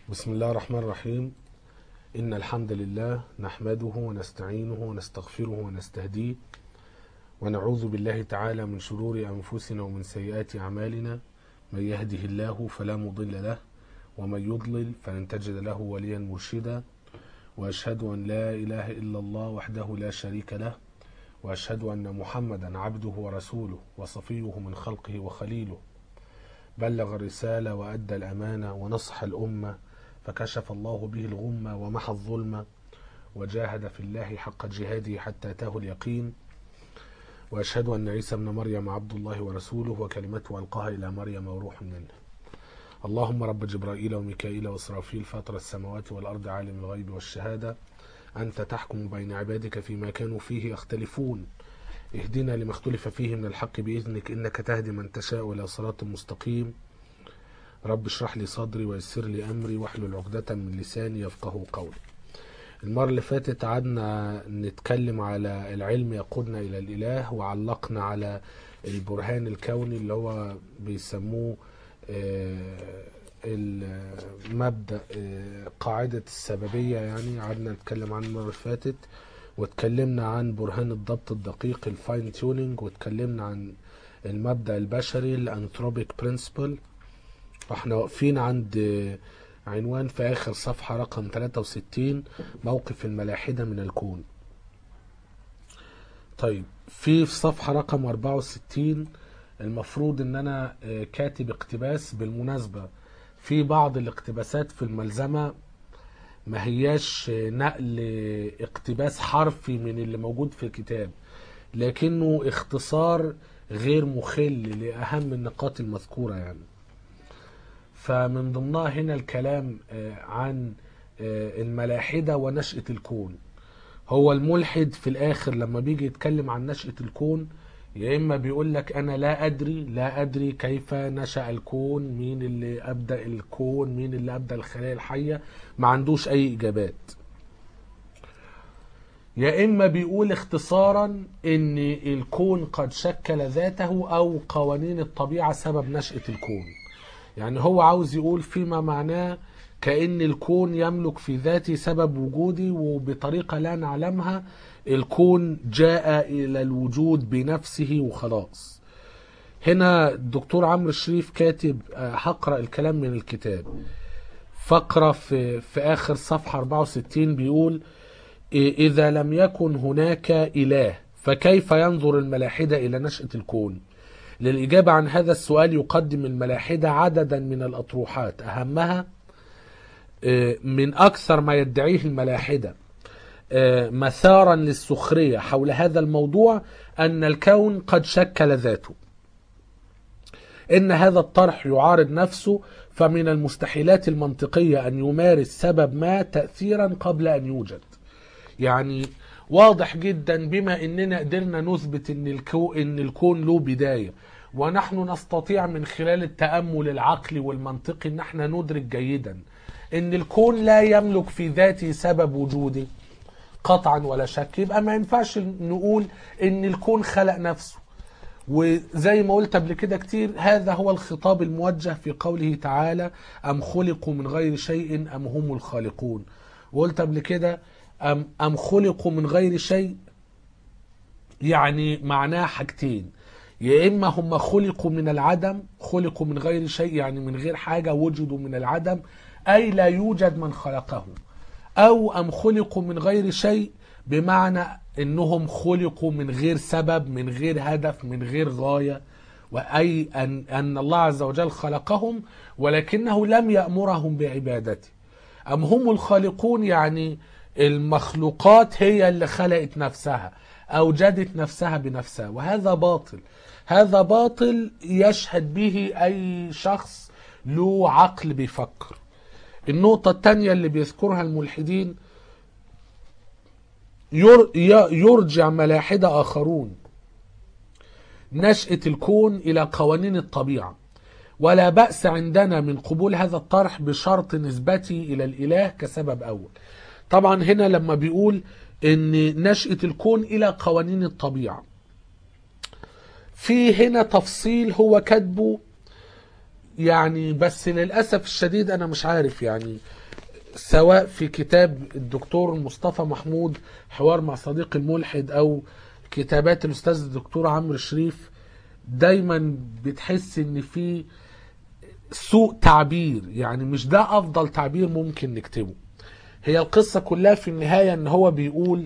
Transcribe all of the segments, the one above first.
بسم الله الرحمن الرحيم إن الحمد لله نحمده ونستعينه ونستغفره ونستهديه ونعوذ بالله تعالى من شرور أنفسنا ومن سيئات أعمالنا من يهده الله فلا مضل له ومن يضلل فلن تجد له وليا مرشدا وأشهد أن لا إله إلا الله وحده لا شريك له وأشهد أن محمدا عبده ورسوله وصفيه من خلقه وخليله بلغ الرسالة وأدى الأمانة ونصح الأمة فكشف الله به الغمة ومحى الظلمة وجاهد في الله حق جهاده حتى أتاه اليقين وأشهد أن عيسى ابن مريم عبد الله ورسوله وكلمته ألقاها إلى مريم وروح منه اللهم رب جبرائيل وميكائيل وإسرافيل فاطر السماوات والأرض عالم الغيب والشهادة أنت تحكم بين عبادك فيما كانوا فيه يختلفون اهدنا لما اختلف فيه من الحق بإذنك إنك تهدي من تشاء إلى صراط مستقيم رب اشرح لي صدري ويسر لي أمري واحلل عقدة من لساني يفقه قولي المرة اللي فاتت قعدنا نتكلم على العلم يقودنا إلى الإله وعلقنا على البرهان الكوني اللي هو بيسموه آه، المبدأ آه، قاعدة السببية يعني قعدنا نتكلم عنه المرة اللي فاتت واتكلمنا عن برهان الضبط الدقيق الفاين تيونينج واتكلمنا عن المبدأ البشري الانثروبيك برنسبل واحنا واقفين عند عنوان في اخر صفحة رقم 63 موقف الملاحدة من الكون طيب في في صفحة رقم 64 المفروض ان انا آه، كاتب اقتباس بالمناسبة في بعض الاقتباسات في الملزمة ما هياش نقل اقتباس حرفي من اللي موجود في الكتاب لكنه اختصار غير مخل لأهم النقاط المذكورة يعني فمن ضمنها هنا الكلام آه، عن آه، الملاحدة ونشأة الكون هو الملحد في الآخر لما بيجي يتكلم عن نشأة الكون يا إما بيقول لك أنا لا أدري لا أدري كيف نشأ الكون مين اللي أبدأ الكون مين اللي أبدأ الخلايا الحية ما عندوش أي إجابات يا إما بيقول اختصارا إن الكون قد شكل ذاته أو قوانين الطبيعة سبب نشأة الكون يعني هو عاوز يقول فيما معناه كأن الكون يملك في ذاته سبب وجودي وبطريقة لا نعلمها الكون جاء إلى الوجود بنفسه وخلاص هنا الدكتور عمرو الشريف كاتب آه، هقرأ الكلام من الكتاب فقرة في, في آخر صفحة 64 بيقول إيه، إذا لم يكن هناك إله فكيف ينظر الملاحدة إلى نشأة الكون للإجابة عن هذا السؤال يقدم الملاحدة عددا من الأطروحات أهمها آه، من أكثر ما يدعيه الملاحدة آه، مثارا للسخرية حول هذا الموضوع أن الكون قد شكل ذاته إن هذا الطرح يعارض نفسه فمن المستحيلات المنطقية أن يمارس سبب ما تأثيرا قبل أن يوجد يعني واضح جدا بما اننا قدرنا نثبت ان الكو ان الكون له بدايه ونحن نستطيع من خلال التامل العقلي والمنطقي ان احنا ندرك جيدا ان الكون لا يملك في ذاته سبب وجوده قطعا ولا شك يبقى ما ينفعش نقول ان الكون خلق نفسه وزي ما قلت قبل كده كتير هذا هو الخطاب الموجه في قوله تعالى أم خلقوا من غير شيء أم هم الخالقون وقلت قبل كده أم, أم خلقوا من غير شيء يعني معناه حاجتين يا إما هم خلقوا من العدم خلقوا من غير شيء يعني من غير حاجة وجدوا من العدم أي لا يوجد من خلقهم أو أم خلقوا من غير شيء بمعنى انهم خلقوا من غير سبب من غير هدف من غير غايه واي ان ان الله عز وجل خلقهم ولكنه لم يامرهم بعبادته ام هم الخالقون يعني المخلوقات هي اللي خلقت نفسها اوجدت نفسها بنفسها وهذا باطل هذا باطل يشهد به اي شخص له عقل بيفكر النقطه الثانيه اللي بيذكرها الملحدين ير- ي- يرجع ملاحدة آخرون نشأة الكون إلى قوانين الطبيعة ولا بأس عندنا من قبول هذا الطرح بشرط نسبته إلى الإله كسبب أول طبعا هنا لما بيقول ان نشأة الكون الى قوانين الطبيعة في هنا تفصيل هو كاتبه يعني بس للاسف الشديد انا مش عارف يعني سواء في كتاب الدكتور مصطفى محمود حوار مع صديق الملحد او كتابات الاستاذ الدكتور عمرو شريف دايما بتحس ان في سوء تعبير يعني مش ده افضل تعبير ممكن نكتبه هي القصة كلها في النهاية ان هو بيقول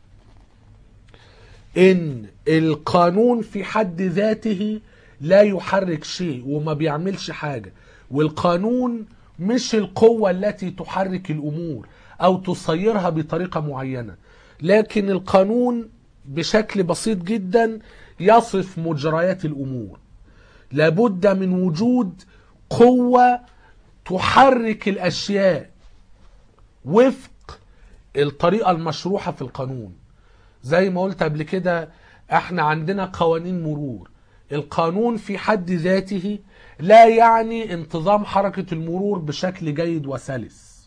ان القانون في حد ذاته لا يحرك شيء وما بيعملش حاجة والقانون مش القوة التي تحرك الامور او تصيرها بطريقة معينة لكن القانون بشكل بسيط جدا يصف مجريات الامور لابد من وجود قوة تحرك الاشياء وفق الطريقة المشروحة في القانون زي ما قلت قبل كده احنا عندنا قوانين مرور القانون في حد ذاته لا يعني انتظام حركة المرور بشكل جيد وسلس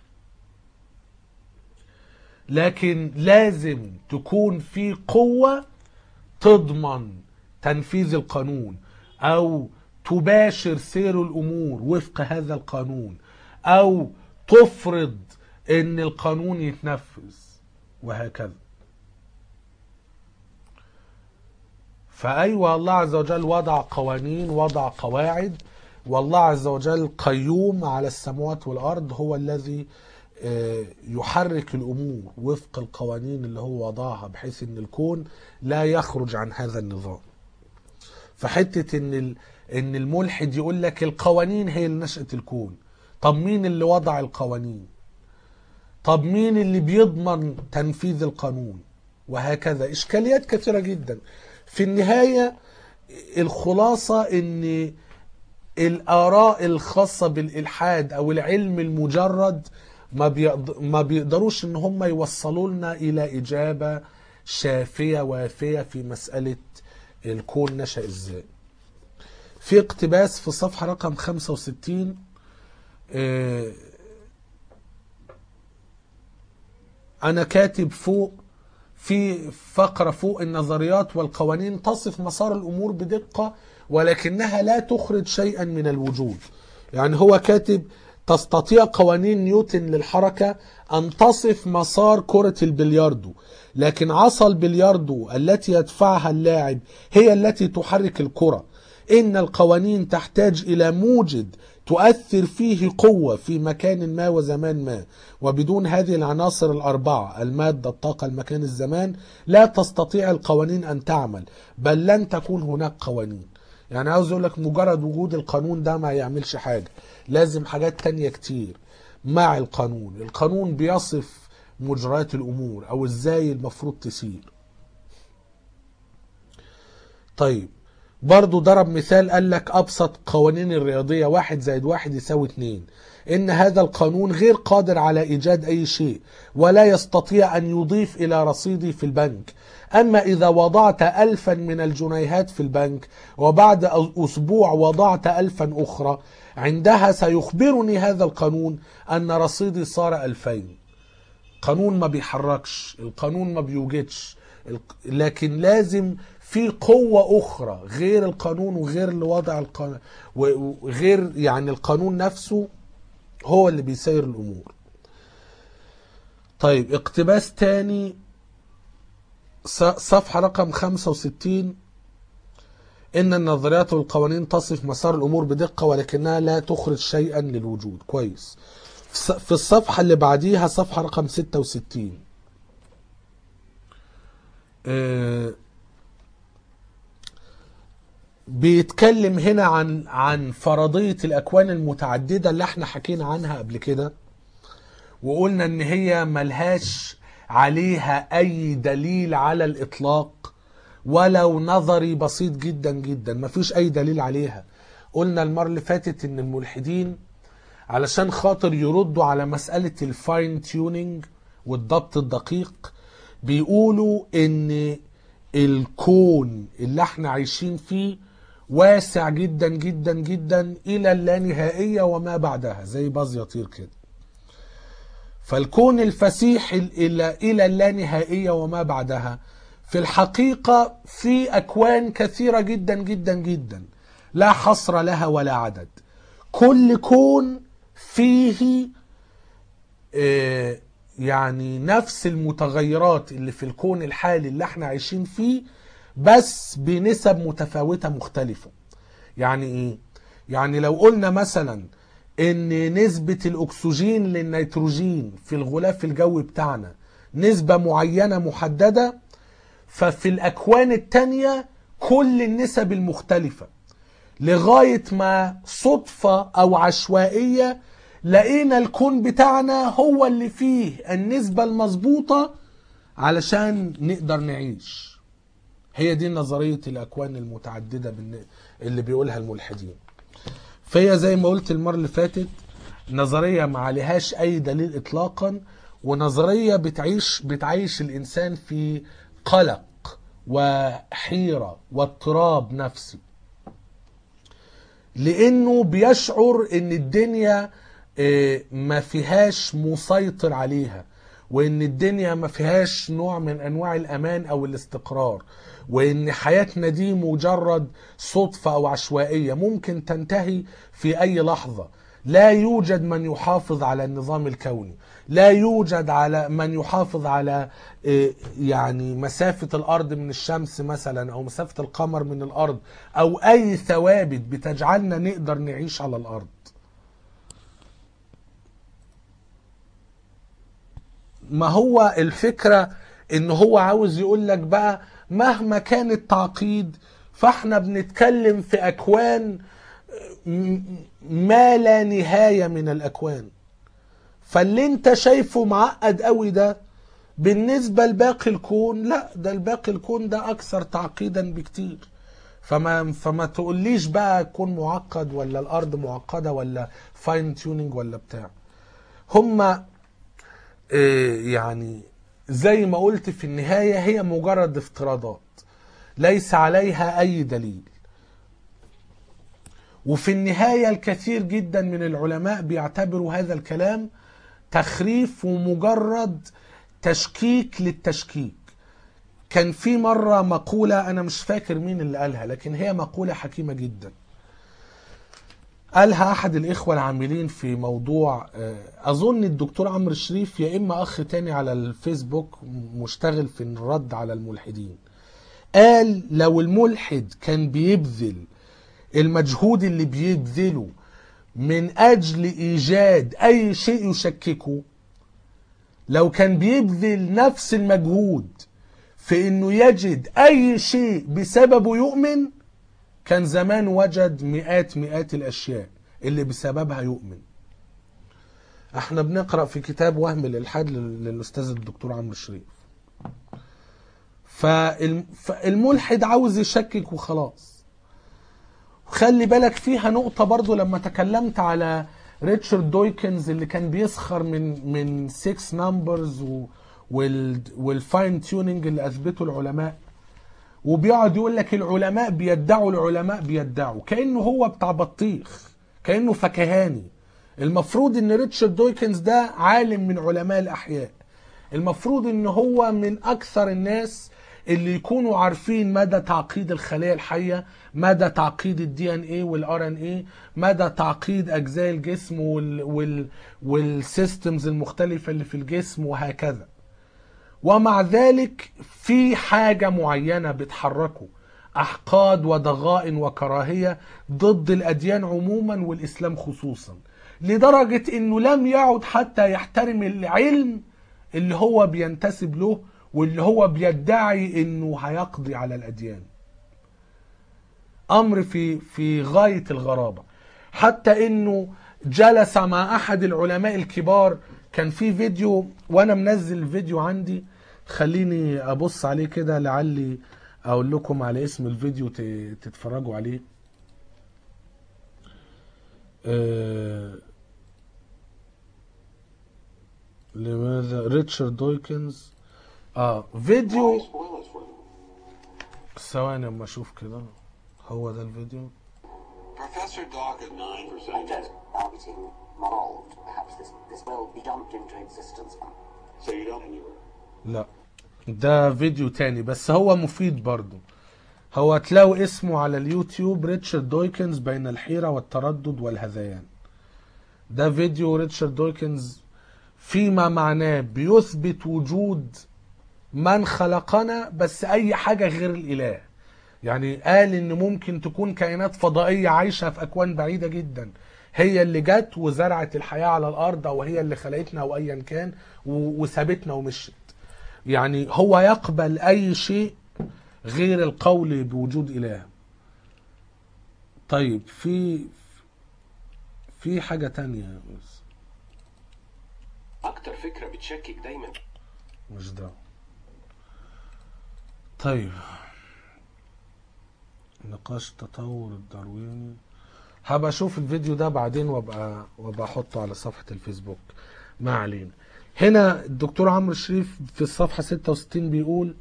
لكن لازم تكون في قوة تضمن تنفيذ القانون او تباشر سير الامور وفق هذا القانون او تفرض ان القانون يتنفذ وهكذا فأيوة الله عز وجل وضع قوانين وضع قواعد والله عز وجل قيوم على السماوات والأرض هو الذي آه، يحرك الأمور وفق القوانين اللي هو وضعها بحيث أن الكون لا يخرج عن هذا النظام فحتة أن ال- أن الملحد يقول لك القوانين هي اللي نشأت الكون طب مين اللي وضع القوانين طب مين اللي بيضمن تنفيذ القانون وهكذا إشكاليات كثيرة جدا في النهاية الخلاصة ان الآراء الخاصة بالإلحاد أو العلم المجرد ما, بيقد... ما بيقدروش ان هم يوصلوا لنا إلى إجابة شافية وافية في مسألة الكون نشأ ازاي في اقتباس في صفحة رقم 65 آه، أنا كاتب فوق في فقرة فوق النظريات والقوانين تصف مسار الأمور بدقة ولكنها لا تخرج شيئا من الوجود يعني هو كاتب تستطيع قوانين نيوتن للحركة أن تصف مسار كرة البلياردو لكن عصا البلياردو التي يدفعها اللاعب هي التي تحرك الكرة إن القوانين تحتاج إلى موجد تؤثر فيه قوة في مكان ما وزمان ما وبدون هذه العناصر الأربعة المادة الطاقة المكان الزمان لا تستطيع القوانين أن تعمل بل لن تكون هناك قوانين يعني عاوز أقول لك مجرد وجود القانون ده ما يعملش حاجة لازم حاجات تانية كتير مع القانون القانون بيصف مجريات الأمور أو إزاي المفروض تسير طيب برضو ضرب مثال قال لك أبسط قوانين الرياضية واحد زائد واحد يساوي اتنين إن هذا القانون غير قادر على إيجاد أي شيء ولا يستطيع أن يضيف إلى رصيدي في البنك أما إذا وضعت ألفا من الجنيهات في البنك وبعد أسبوع وضعت ألفا أخرى عندها سيخبرني هذا القانون أن رصيدي صار ألفين قانون ما بيحركش القانون ما بيوجدش الق- لكن لازم في قوة أخرى غير القانون وغير اللي وضع القانون وغير يعني القانون نفسه هو اللي بيسير الأمور طيب اقتباس تاني ص- صفحة رقم 65 إن النظريات والقوانين تصف مسار الأمور بدقة ولكنها لا تخرج شيئا للوجود كويس في الص- في الصفحة اللي بعديها صفحة رقم 66 آه، بيتكلم هنا عن عن فرضية الأكوان المتعددة اللي احنا حكينا عنها قبل كده وقلنا ان هي ملهاش عليها اي دليل على الاطلاق ولو نظري بسيط جدا جدا مفيش اي دليل عليها قلنا المرة اللي فاتت ان الملحدين علشان خاطر يردوا على مسألة الفاين تيونينج والضبط الدقيق بيقولوا ان الكون اللي احنا عايشين فيه واسع جدا جدا جدا الى اللانهائية وما بعدها زي باز يطير كده فالكون الفسيح الى الى اللانهائيه وما بعدها في الحقيقه في اكوان كثيره جدا جدا جدا لا حصر لها ولا عدد كل كون فيه آه، يعني نفس المتغيرات اللي في الكون الحالي اللي احنا عايشين فيه بس بنسب متفاوتة مختلفة يعني ايه يعني لو قلنا مثلا ان نسبة الاكسجين للنيتروجين في الغلاف الجوي بتاعنا نسبة معينة محددة ففي الاكوان التانية كل النسب المختلفة لغاية ما صدفة او عشوائية لقينا الكون بتاعنا هو اللي فيه النسبة المظبوطة علشان نقدر نعيش هي دي نظرية الأكوان المتعددة بالن- اللي بيقولها الملحدين فهي زي ما قلت المرة اللي فاتت نظرية ما عليهاش أي دليل إطلاقا ونظرية بتعيش بتعيش الإنسان في قلق وحيرة واضطراب نفسي لانه بيشعر ان الدنيا آه، ما فيهاش مسيطر عليها وان الدنيا ما فيهاش نوع من انواع الامان او الاستقرار وان حياتنا دي مجرد صدفة او عشوائية ممكن تنتهي في اي لحظة لا يوجد من يحافظ على النظام الكوني لا يوجد على من يحافظ على آه، يعني مسافة الأرض من الشمس مثلا أو مسافة القمر من الأرض أو أي ثوابت بتجعلنا نقدر نعيش على الأرض ما هو الفكرة ان هو عاوز يقول لك بقى مهما كان التعقيد فاحنا بنتكلم في اكوان م- ما لا نهاية من الاكوان فاللي انت شايفه معقد قوي ده بالنسبة لباقي الكون لا ده الباقي الكون ده اكثر تعقيدا بكتير فما فما تقوليش بقى كون معقد ولا الارض معقدة ولا فاين تيونينج ولا بتاع هما إيه يعني زي ما قلت في النهاية هي مجرد افتراضات ليس عليها أي دليل وفي النهاية الكثير جدا من العلماء بيعتبروا هذا الكلام تخريف ومجرد تشكيك للتشكيك كان في مرة مقولة أنا مش فاكر مين اللي قالها لكن هي مقولة حكيمة جدا قالها احد الاخوه العاملين في موضوع آه، اظن الدكتور عمرو الشريف يا اما اخ تاني على الفيسبوك مشتغل في الرد على الملحدين قال لو الملحد كان بيبذل المجهود اللي بيبذله من اجل ايجاد اي شيء يشككه لو كان بيبذل نفس المجهود في انه يجد اي شيء بسببه يؤمن كان زمان وجد مئات مئات الاشياء اللي بسببها يؤمن احنا بنقرا في كتاب وهم الالحاد لل- للاستاذ الدكتور عمرو الشريف فالم- فالملحد عاوز يشكك وخلاص خلي بالك فيها نقطة برضو لما تكلمت على ريتشارد دويكنز اللي كان بيسخر من من 6 نمبرز وال والفاين تيوننج اللي اثبته العلماء وبيقعد يقول لك العلماء بيدعوا العلماء بيدعوا كانه هو بتاع بطيخ كانه فكهاني المفروض ان ريتشارد دويكنز ده عالم من علماء الاحياء المفروض ان هو من اكثر الناس اللي يكونوا عارفين مدى تعقيد الخلايا الحيه مدى تعقيد الدي ان اي والار ان اي مدى تعقيد اجزاء الجسم وال وال والسيستمز المختلفه اللي في الجسم وهكذا ومع ذلك في حاجة معينة بتحركه أحقاد وضغائن وكراهية ضد الأديان عموما والإسلام خصوصا لدرجة أنه لم يعد حتى يحترم العلم اللي هو بينتسب له واللي هو بيدعي أنه هيقضي على الأديان أمر في في غاية الغرابة حتى أنه جلس مع أحد العلماء الكبار كان في فيديو وأنا منزل الفيديو عندي خليني أبص عليه كده لعلي أقول لكم على اسم الفيديو ت- تتفرجوا عليه آه، لماذا ريتشارد دويكنز اه فيديو ثواني اما اشوف كده هو ده الفيديو Professor Doc at 9%. I don't targeting mold. Perhaps this, this will be dumped into existence. So you don't anywhere. لا ده فيديو تاني بس هو مفيد برضو هو تلاقوا اسمه على اليوتيوب ريتشارد دويكنز بين الحيرة والتردد والهذيان ده فيديو ريتشارد دويكنز فيما معناه بيثبت وجود من خلقنا بس اي حاجة غير الاله يعني قال ان ممكن تكون كائنات فضائية عايشة في اكوان بعيدة جدا هي اللي جت وزرعت الحياة على الارض او هي اللي خلقتنا او ايا كان و- وسابتنا ومشت يعني هو يقبل اي شيء غير القول بوجود اله طيب في في حاجة تانية بس اكتر فكره بتشكك دايما مش ده طيب نقاش التطور الدارويني هبقى اشوف الفيديو ده بعدين وابقى وابقى احطه على صفحة الفيسبوك ما علينا هنا الدكتور عمرو الشريف في الصفحة 66 بيقول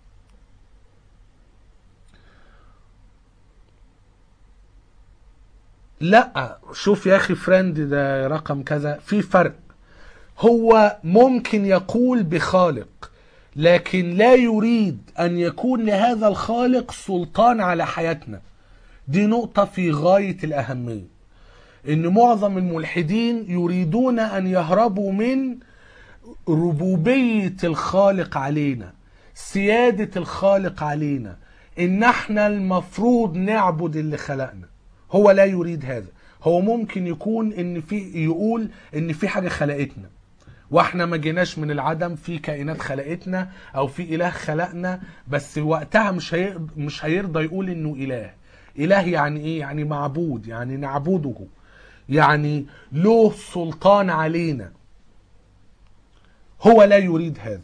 لا شوف يا اخي فريند ده رقم كذا في فرق هو ممكن يقول بخالق لكن لا يريد ان يكون لهذا الخالق سلطان على حياتنا دي نقطة في غاية الأهمية إن معظم الملحدين يريدون أن يهربوا من ربوبية الخالق علينا سيادة الخالق علينا إن احنا المفروض نعبد اللي خلقنا هو لا يريد هذا هو ممكن يكون إن في يقول إن في حاجة خلقتنا واحنا ما جيناش من العدم في كائنات خلقتنا او في اله خلقنا بس وقتها مش هي... مش هيرضى يقول انه اله اله يعني ايه يعني معبود يعني نعبده يعني له سلطان علينا هو لا يريد هذا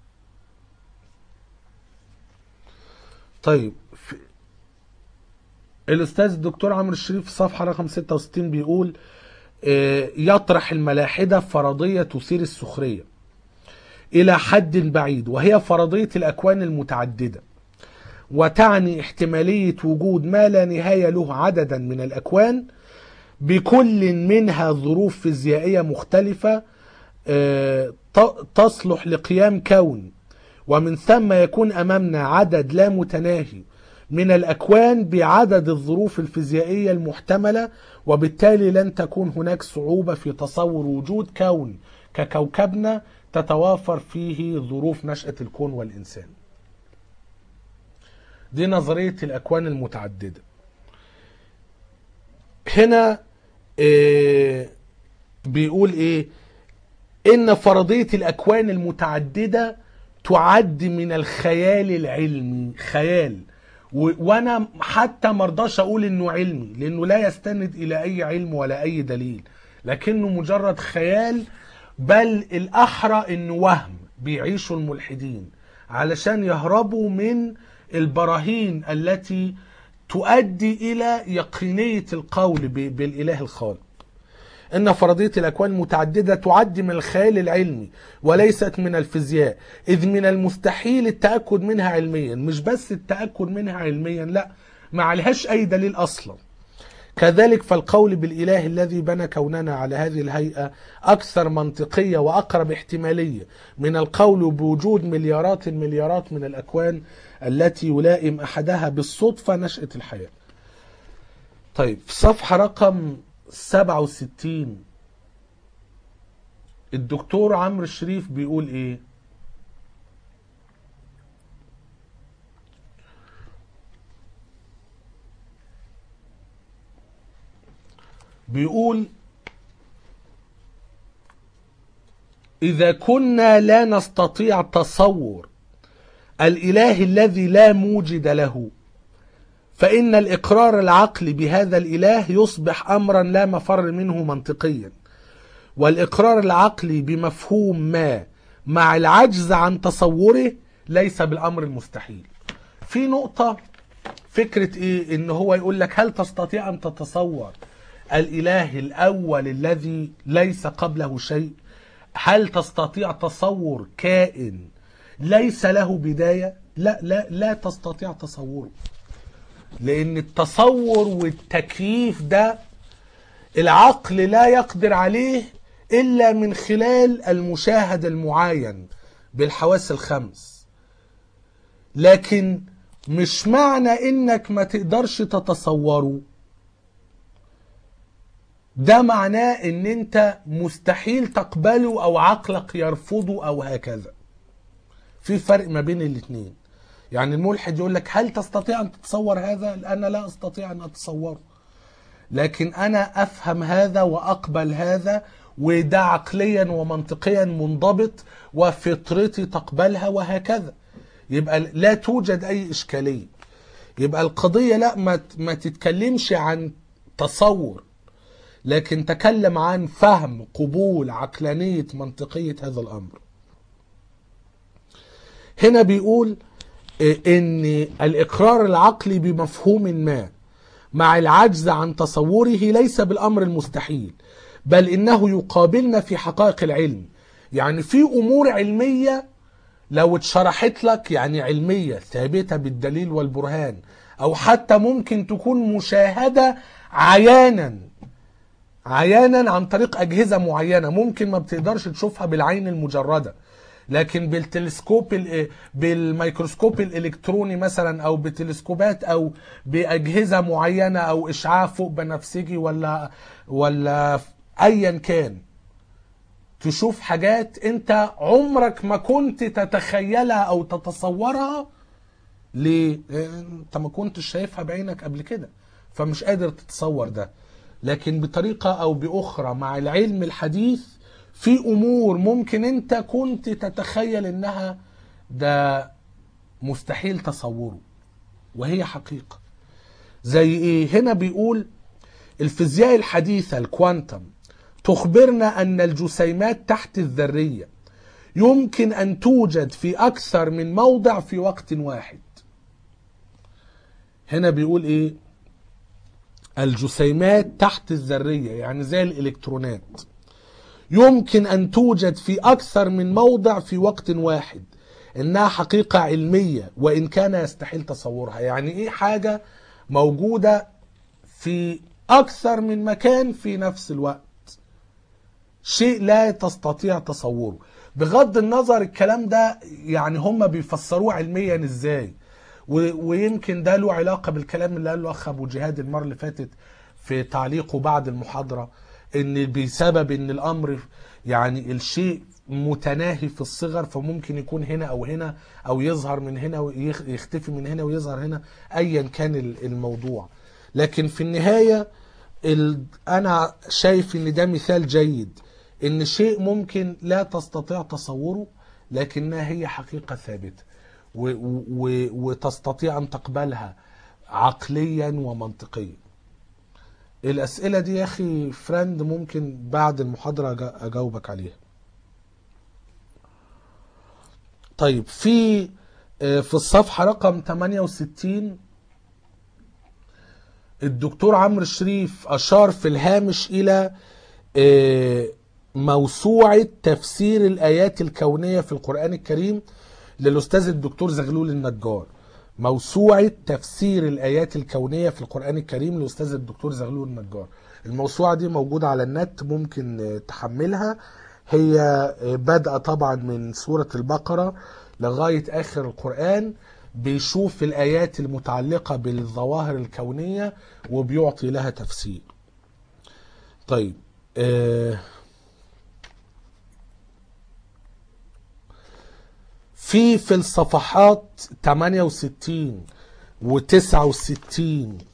طيب في... الاستاذ الدكتور عمرو الشريف في صفحه رقم 66 بيقول آه، يطرح الملاحده فرضيه تثير السخريه الى حد بعيد وهي فرضيه الاكوان المتعدده وتعني احتماليه وجود ما لا نهايه له عددا من الاكوان بكل منها ظروف فيزيائيه مختلفه آه، ت- تصلح لقيام كون ومن ثم يكون امامنا عدد لا متناهي من الاكوان بعدد الظروف الفيزيائيه المحتمله وبالتالي لن تكون هناك صعوبه في تصور وجود كون ككوكبنا تتوافر فيه ظروف نشاه الكون والانسان. دي نظريه الاكوان المتعدده. هنا آه، بيقول ايه؟ ان فرضيه الاكوان المتعدده تعد من الخيال العلمي خيال و... وانا حتى مرضاش اقول انه علمي لانه لا يستند الى اي علم ولا اي دليل لكنه مجرد خيال بل الاحرى انه وهم بيعيشه الملحدين علشان يهربوا من البراهين التي تؤدي الى يقينيه القول ب... بالاله الخالق ان فرضيه الاكوان المتعدده تعد من الخيال العلمي وليست من الفيزياء اذ من المستحيل التاكد منها علميا مش بس التاكد منها علميا لا ما عليهاش اي دليل اصلا كذلك فالقول بالاله الذي بنى كوننا على هذه الهيئه اكثر منطقيه واقرب احتماليه من القول بوجود مليارات المليارات من الاكوان التي يلائم احدها بالصدفه نشاه الحياه طيب في صفحه رقم 67 الدكتور عمرو الشريف بيقول ايه بيقول اذا كنا لا نستطيع تصور الاله الذي لا موجد له فإن الإقرار العقلي بهذا الإله يصبح أمرا لا مفر منه منطقيا والإقرار العقلي بمفهوم ما مع العجز عن تصوره ليس بالأمر المستحيل في نقطة فكرة إيه إن هو يقول لك هل تستطيع أن تتصور الإله الأول الذي ليس قبله شيء هل تستطيع تصور كائن ليس له بداية لا لا لا تستطيع تصوره لان التصور والتكييف ده العقل لا يقدر عليه الا من خلال المشاهد المعاين بالحواس الخمس لكن مش معنى انك ما تقدرش تتصوره ده معناه ان انت مستحيل تقبله او عقلك يرفضه او هكذا في فرق ما بين الاتنين يعني الملحد يقول لك هل تستطيع ان تتصور هذا انا لا استطيع ان اتصوره لكن انا افهم هذا واقبل هذا وده عقليا ومنطقيا منضبط وفطرتي تقبلها وهكذا يبقى لا توجد اي اشكاليه يبقى القضيه لا ما ما تتكلمش عن تصور لكن تكلم عن فهم قبول عقلانيه منطقيه هذا الامر هنا بيقول إيه، ان الاقرار العقلي بمفهوم ما مع العجز عن تصوره ليس بالامر المستحيل بل انه يقابلنا في حقائق العلم يعني في امور علميه لو اتشرحت لك يعني علميه ثابته بالدليل والبرهان او حتى ممكن تكون مشاهده عيانا عيانا عن طريق اجهزه معينه ممكن ما بتقدرش تشوفها بالعين المجرده لكن بالتلسكوب ال- بالميكروسكوب الالكتروني مثلا او بتلسكوبات او باجهزه معينه او اشعاع فوق بنفسجي ولا ولا ايا كان تشوف حاجات انت عمرك ما كنت تتخيلها او تتصورها ليه؟ انت ما كنتش شايفها بعينك قبل كده فمش قادر تتصور ده لكن بطريقة او باخرى مع العلم الحديث في امور ممكن انت كنت تتخيل انها ده مستحيل تصوره وهي حقيقة زي ايه هنا بيقول الفيزياء الحديثة الكوانتم تخبرنا ان الجسيمات تحت الذرية يمكن ان توجد في اكثر من موضع في وقت واحد هنا بيقول ايه الجسيمات تحت الذرية يعني زي الالكترونات يمكن ان توجد في اكثر من موضع في وقت واحد انها حقيقة علمية وان كان يستحيل تصورها يعني ايه حاجة موجودة في اكثر من مكان في نفس الوقت شيء لا تستطيع تصوره بغض النظر الكلام ده يعني هم بيفسروه علميا ازاي و- ويمكن ده له علاقه بالكلام اللي قاله اخ ابو جهاد المره اللي فاتت في تعليقه بعد المحاضره ان بسبب ان الامر يعني الشيء متناهي في الصغر فممكن يكون هنا او هنا او يظهر من هنا ويختفي من هنا ويظهر هنا ايا كان ال- الموضوع لكن في النهايه ال... انا شايف ان ده مثال جيد ان شيء ممكن لا تستطيع تصوره لكنها هي حقيقة ثابتة و... و... وتستطيع ان تقبلها عقليا ومنطقيا الاسئلة دي يا اخي فريند ممكن بعد المحاضرة أجا- اجاوبك عليها طيب في آه، في الصفحة رقم 68 الدكتور عمرو الشريف أشار في الهامش إلى آه، موسوعة تفسير الآيات الكونية في القرآن الكريم للأستاذ الدكتور زغلول النجار موسوعة تفسير الآيات الكونية في القرآن الكريم للأستاذ الدكتور زغلول النجار الموسوعة دي موجودة على النت ممكن آه، تحملها هي آه، بادئة طبعا من سورة البقرة لغاية آخر القرآن بيشوف الآيات المتعلقة بالظواهر الكونية وبيعطي لها تفسير طيب آه في في الصفحات 68 و69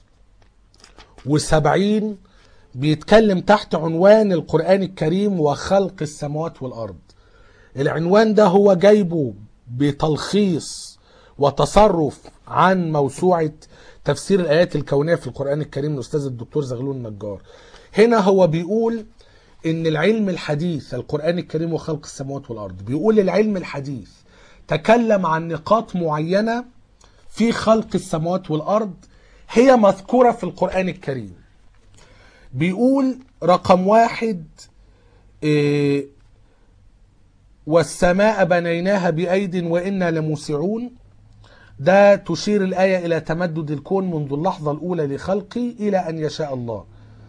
و70 بيتكلم تحت عنوان القرآن الكريم وخلق السماوات والأرض العنوان ده هو جايبه بتلخيص وتصرف عن موسوعة تفسير الآيات الكونية في القرآن الكريم للأستاذ الدكتور زغلول النجار هنا هو بيقول إن العلم الحديث القرآن الكريم وخلق السماوات والأرض بيقول العلم الحديث تكلم عن نقاط معينة في خلق السماوات والأرض هي مذكورة في القرآن الكريم بيقول رقم واحد إيه والسماء بنيناها بأيد وإنا لموسعون ده تشير الآية إلى تمدد الكون منذ اللحظة الأولى لخلقه إلى أن يشاء الله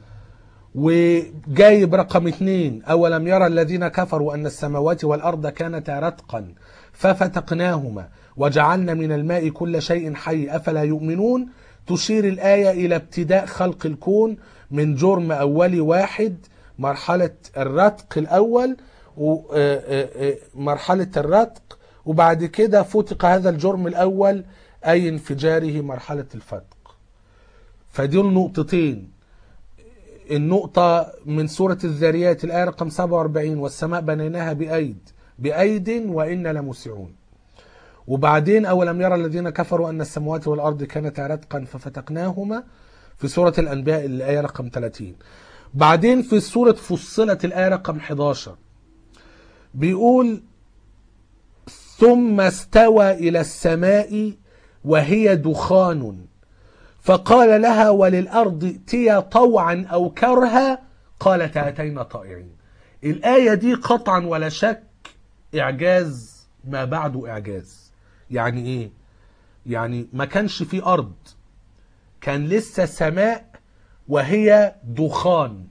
وجايب رقم اثنين أولم يرى الذين كفروا أن السماوات والأرض كانتا رتقا ففتقناهما وجعلنا من الماء كل شيء حي أفلا يؤمنون تشير الآية إلى ابتداء خلق الكون من جرم أولي واحد مرحلة الرتق الأول و- آه، آه، آه، مرحلة الرتق وبعد كده فتق هذا الجرم الأول أي انفجاره مرحلة الفتق فدول نقطتين النقطة من سورة الذاريات الآية رقم 47 والسماء بنيناها بأيد بأيد وإنا لموسعون وبعدين أولم يرى الذين كفروا أن السماوات والأرض كانتا رتقا ففتقناهما في سورة الأنبياء الآية رقم 30 بعدين في سورة فصلت الآية رقم 11 بيقول ثم استوى إلى السماء وهي دخان فقال لها وللأرض ائتيا طوعا أو كرها قالتا أتينا طائعين الآية دي قطعا ولا شك إعجاز ما بعده إعجاز يعني إيه؟ يعني ما كانش في أرض كان لسه سماء وهي دخان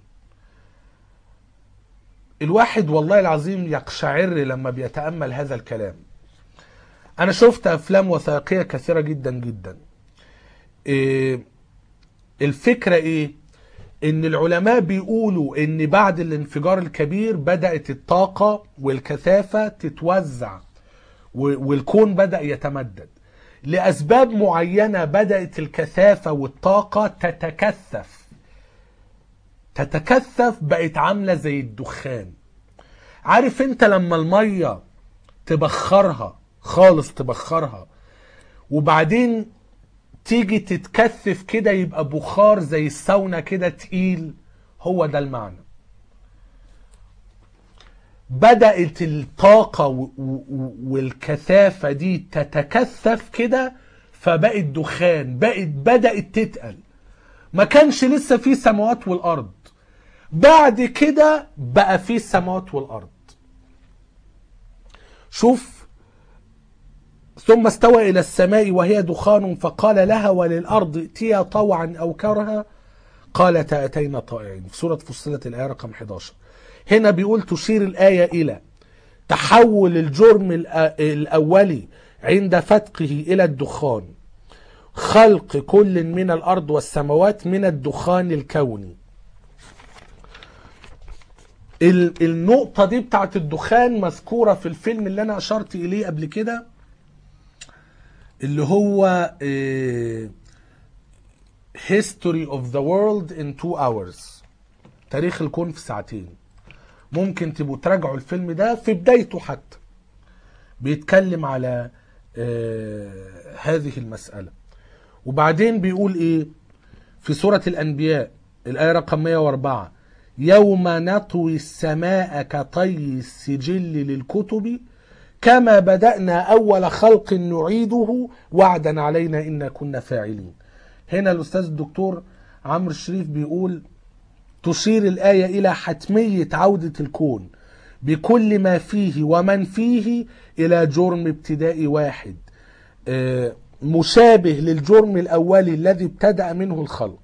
الواحد والله العظيم يقشعر لما بيتأمل هذا الكلام أنا شفت أفلام وثائقية كثيرة جدا جدا إيه الفكرة إيه؟ إن العلماء بيقولوا إن بعد الانفجار الكبير بدأت الطاقة والكثافة تتوزع و- والكون بدأ يتمدد لأسباب معينة بدأت الكثافة والطاقة تتكثف تتكثف بقت عاملة زي الدخان عارف انت لما المية تبخرها خالص تبخرها وبعدين تيجي تتكثف كده يبقى بخار زي الساونا كده تقيل هو ده المعنى بدأت الطاقة و- و- والكثافة دي تتكثف كده فبقت دخان بقت بدأت تتقل ما كانش لسه في سماوات والأرض بعد كده بقى في السماوات والأرض شوف ثم استوى إلى السماء وهي دخان فقال لها وللأرض ائتيا طوعا أو كرها قالتا أتينا طائعين في سورة فصلت الآية رقم 11 هنا بيقول تشير الآية إلى تحول الجرم الأ- الأولي عند فتقه إلى الدخان خلق كل من الأرض والسماوات من الدخان الكوني ال- النقطة دي بتاعت الدخان مذكورة في الفيلم اللي أنا أشرت إليه قبل كده اللي هو آه، History of the World in Two Hours تاريخ الكون في ساعتين ممكن تبقوا تراجعوا الفيلم ده في بدايته حتى بيتكلم على آه، هذه المسألة وبعدين بيقول ايه في سورة الأنبياء الآية رقم 104 يوم نطوي السماء كطي السجل للكتب كما بدأنا أول خلق نعيده وعدا علينا إنا كنا فاعلين هنا الأستاذ الدكتور عمرو الشريف بيقول تشير الآية إلى حتمية عودة الكون بكل ما فيه ومن فيه إلى جرم ابتدائي واحد آه، مشابه للجرم الأولي الذي ابتدأ منه الخلق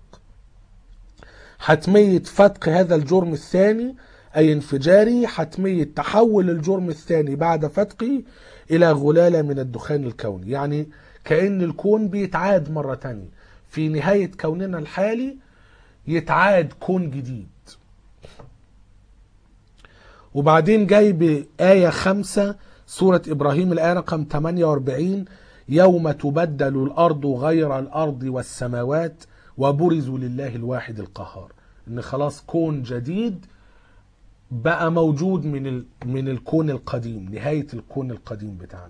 حتمية فتق هذا الجرم الثاني أي انفجاري حتمية تحول الجرم الثاني بعد فتقه إلى غلالة من الدخان الكوني يعني كأن الكون بيتعاد مرة تانية في نهاية كوننا الحالي يتعاد كون جديد وبعدين جاي بآية خمسة سورة إبراهيم الآية رقم 48 يوم تبدل الأرض غير الأرض والسماوات وبرزوا لله الواحد القهار إن خلاص كون جديد بقى موجود من ال... من الكون القديم نهاية الكون القديم بتاعنا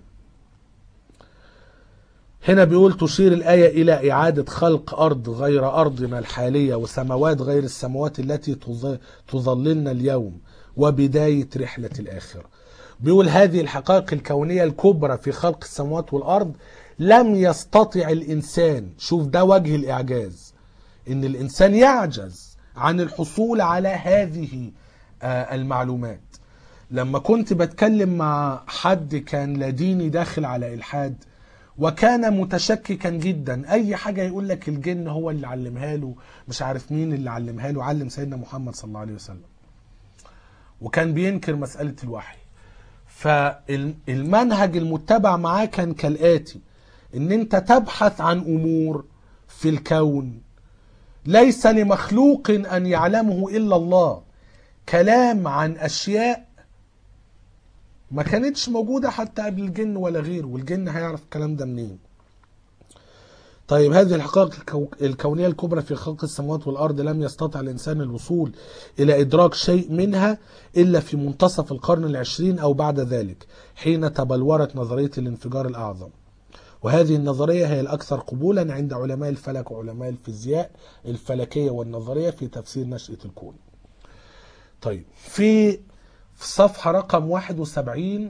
هنا بيقول تشير الآية إلى إعادة خلق أرض غير أرضنا الحالية وسماوات غير السماوات التي تظ- تظللنا اليوم وبداية رحلة الآخرة بيقول هذه الحقائق الكونية الكبرى في خلق السماوات والأرض لم يستطع الإنسان شوف ده وجه الإعجاز إن الإنسان يعجز عن الحصول على هذه آه، المعلومات لما كنت بتكلم مع حد كان لا ديني داخل على إلحاد وكان متشككا جدا اي حاجه يقول لك الجن هو اللي علمها له مش عارف مين اللي علمها له علم سيدنا محمد صلى الله عليه وسلم وكان بينكر مساله الوحي فالمنهج المتبع معاه كان كالآتي ان انت تبحث عن امور في الكون ليس لمخلوق ان يعلمه الا الله كلام عن اشياء ما كانتش موجودة حتى قبل الجن ولا غيره والجن هيعرف الكلام ده منين طيب هذه الحقائق الكو- الكونية الكبرى في خلق السماوات والأرض لم يستطع الإنسان الوصول إلى إدراك شيء منها إلا في منتصف القرن العشرين أو بعد ذلك حين تبلورت نظرية الانفجار الأعظم وهذه النظرية هي الأكثر قبولا عند علماء الفلك وعلماء الفيزياء الفلكية والنظرية في تفسير نشأة الكون طيب في في صفحة رقم 71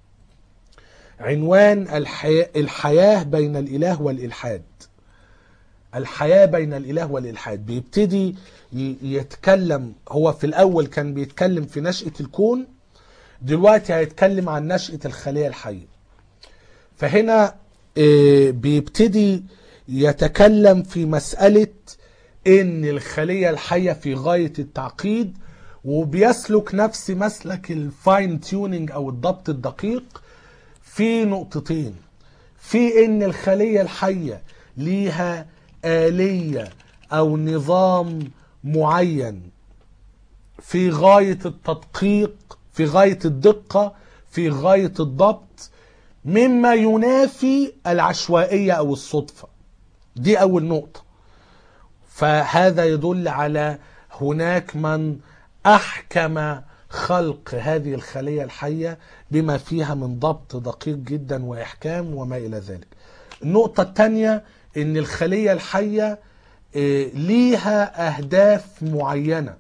عنوان الحياة, الحياة بين الإله والإلحاد الحياة بين الإله والإلحاد بيبتدي ي- يتكلم هو في الأول كان بيتكلم في نشأة الكون دلوقتي هيتكلم عن نشأة الخلية الحية فهنا آه، بيبتدي يتكلم في مسألة ان الخلية الحية في غاية التعقيد وبيسلك نفس مسلك الفاين تيونينج او الضبط الدقيق في نقطتين في ان الخلية الحية ليها آلية او نظام معين في غاية التدقيق في غاية الدقة في غاية الضبط مما ينافي العشوائية أو الصدفة دي أول نقطة فهذا يدل على هناك من أحكم خلق هذه الخلية الحية بما فيها من ضبط دقيق جدا وإحكام وما إلى ذلك النقطة الثانية إن الخلية الحية آه، ليها أهداف معينة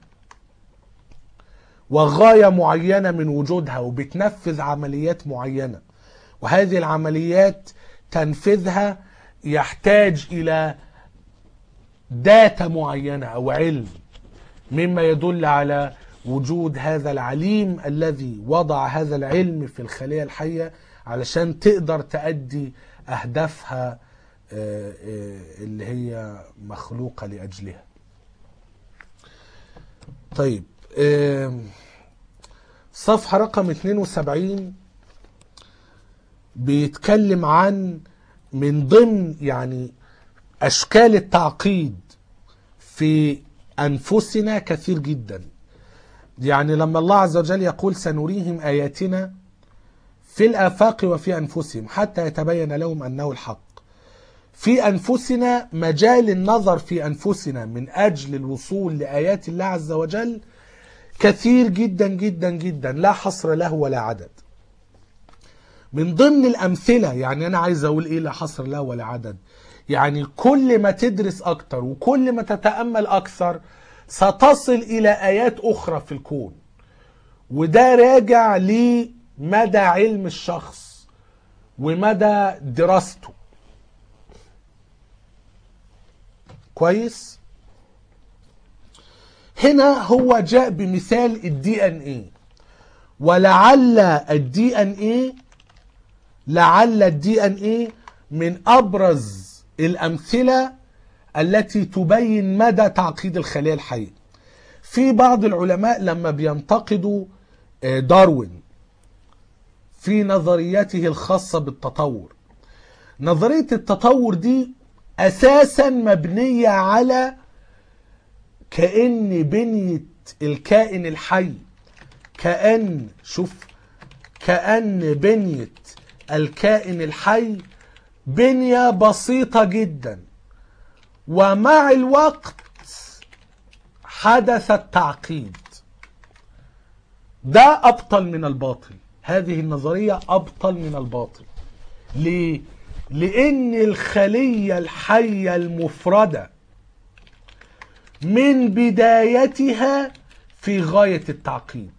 وغاية معينة من وجودها وبتنفذ عمليات معينة وهذه العمليات تنفيذها يحتاج إلى داتا معينة أو علم مما يدل على وجود هذا العليم الذي وضع هذا العلم في الخلية الحية علشان تقدر تأدي أهدافها آه، آه، اللي هي مخلوقة لأجلها طيب آم، صفحة رقم 72 بيتكلم عن من ضمن يعني أشكال التعقيد في أنفسنا كثير جدا يعني لما الله عز وجل يقول سنريهم آياتنا في الآفاق وفي أنفسهم حتى يتبين لهم أنه الحق في أنفسنا مجال النظر في أنفسنا من أجل الوصول لآيات الله عز وجل كثير جدا جدا جدا لا حصر له ولا عدد من ضمن الأمثلة يعني أنا عايز أقول إيه لا حصر له ولا عدد يعني كل ما تدرس أكتر وكل ما تتأمل أكثر ستصل إلى آيات أخرى في الكون وده راجع لمدى علم الشخص ومدى دراسته كويس هنا هو جاء بمثال الدي ان ايه ولعل الدي ان ايه لعل الدي ان ايه من ابرز الامثله التي تبين مدى تعقيد الخليه الحيه في بعض العلماء لما بينتقدوا آه، داروين في نظريته الخاصه بالتطور نظريه التطور دي اساسا مبنيه على كأن بنية الكائن الحي كأن شوف كأن بنية الكائن الحي بنية بسيطة جدا ومع الوقت حدث التعقيد ده أبطل من الباطل هذه النظرية أبطل من الباطل ليه؟ لأن الخلية الحية المفردة من بدايتها في غاية التعقيد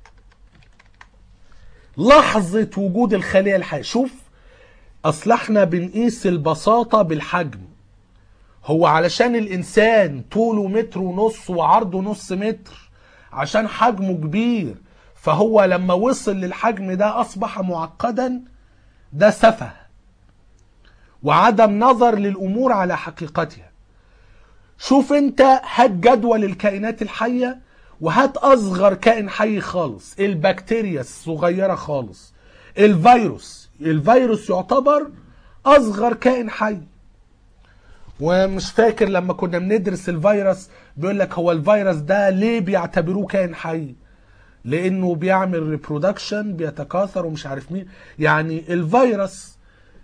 لحظة وجود الخلية الحية شوف أصل احنا بنقيس البساطة بالحجم هو علشان الإنسان طوله متر ونص وعرضه نص متر عشان حجمه كبير فهو لما وصل للحجم ده أصبح معقدا ده سفه وعدم نظر للأمور على حقيقتها شوف انت هات جدول الكائنات الحية وهات اصغر كائن حي خالص البكتيريا الصغيرة خالص الفيروس الفيروس يعتبر اصغر كائن حي ومش فاكر لما كنا بندرس الفيروس بيقول لك هو الفيروس ده ليه بيعتبروه كائن حي لانه بيعمل ريبرودكشن بيتكاثر ومش عارف مين يعني الفيروس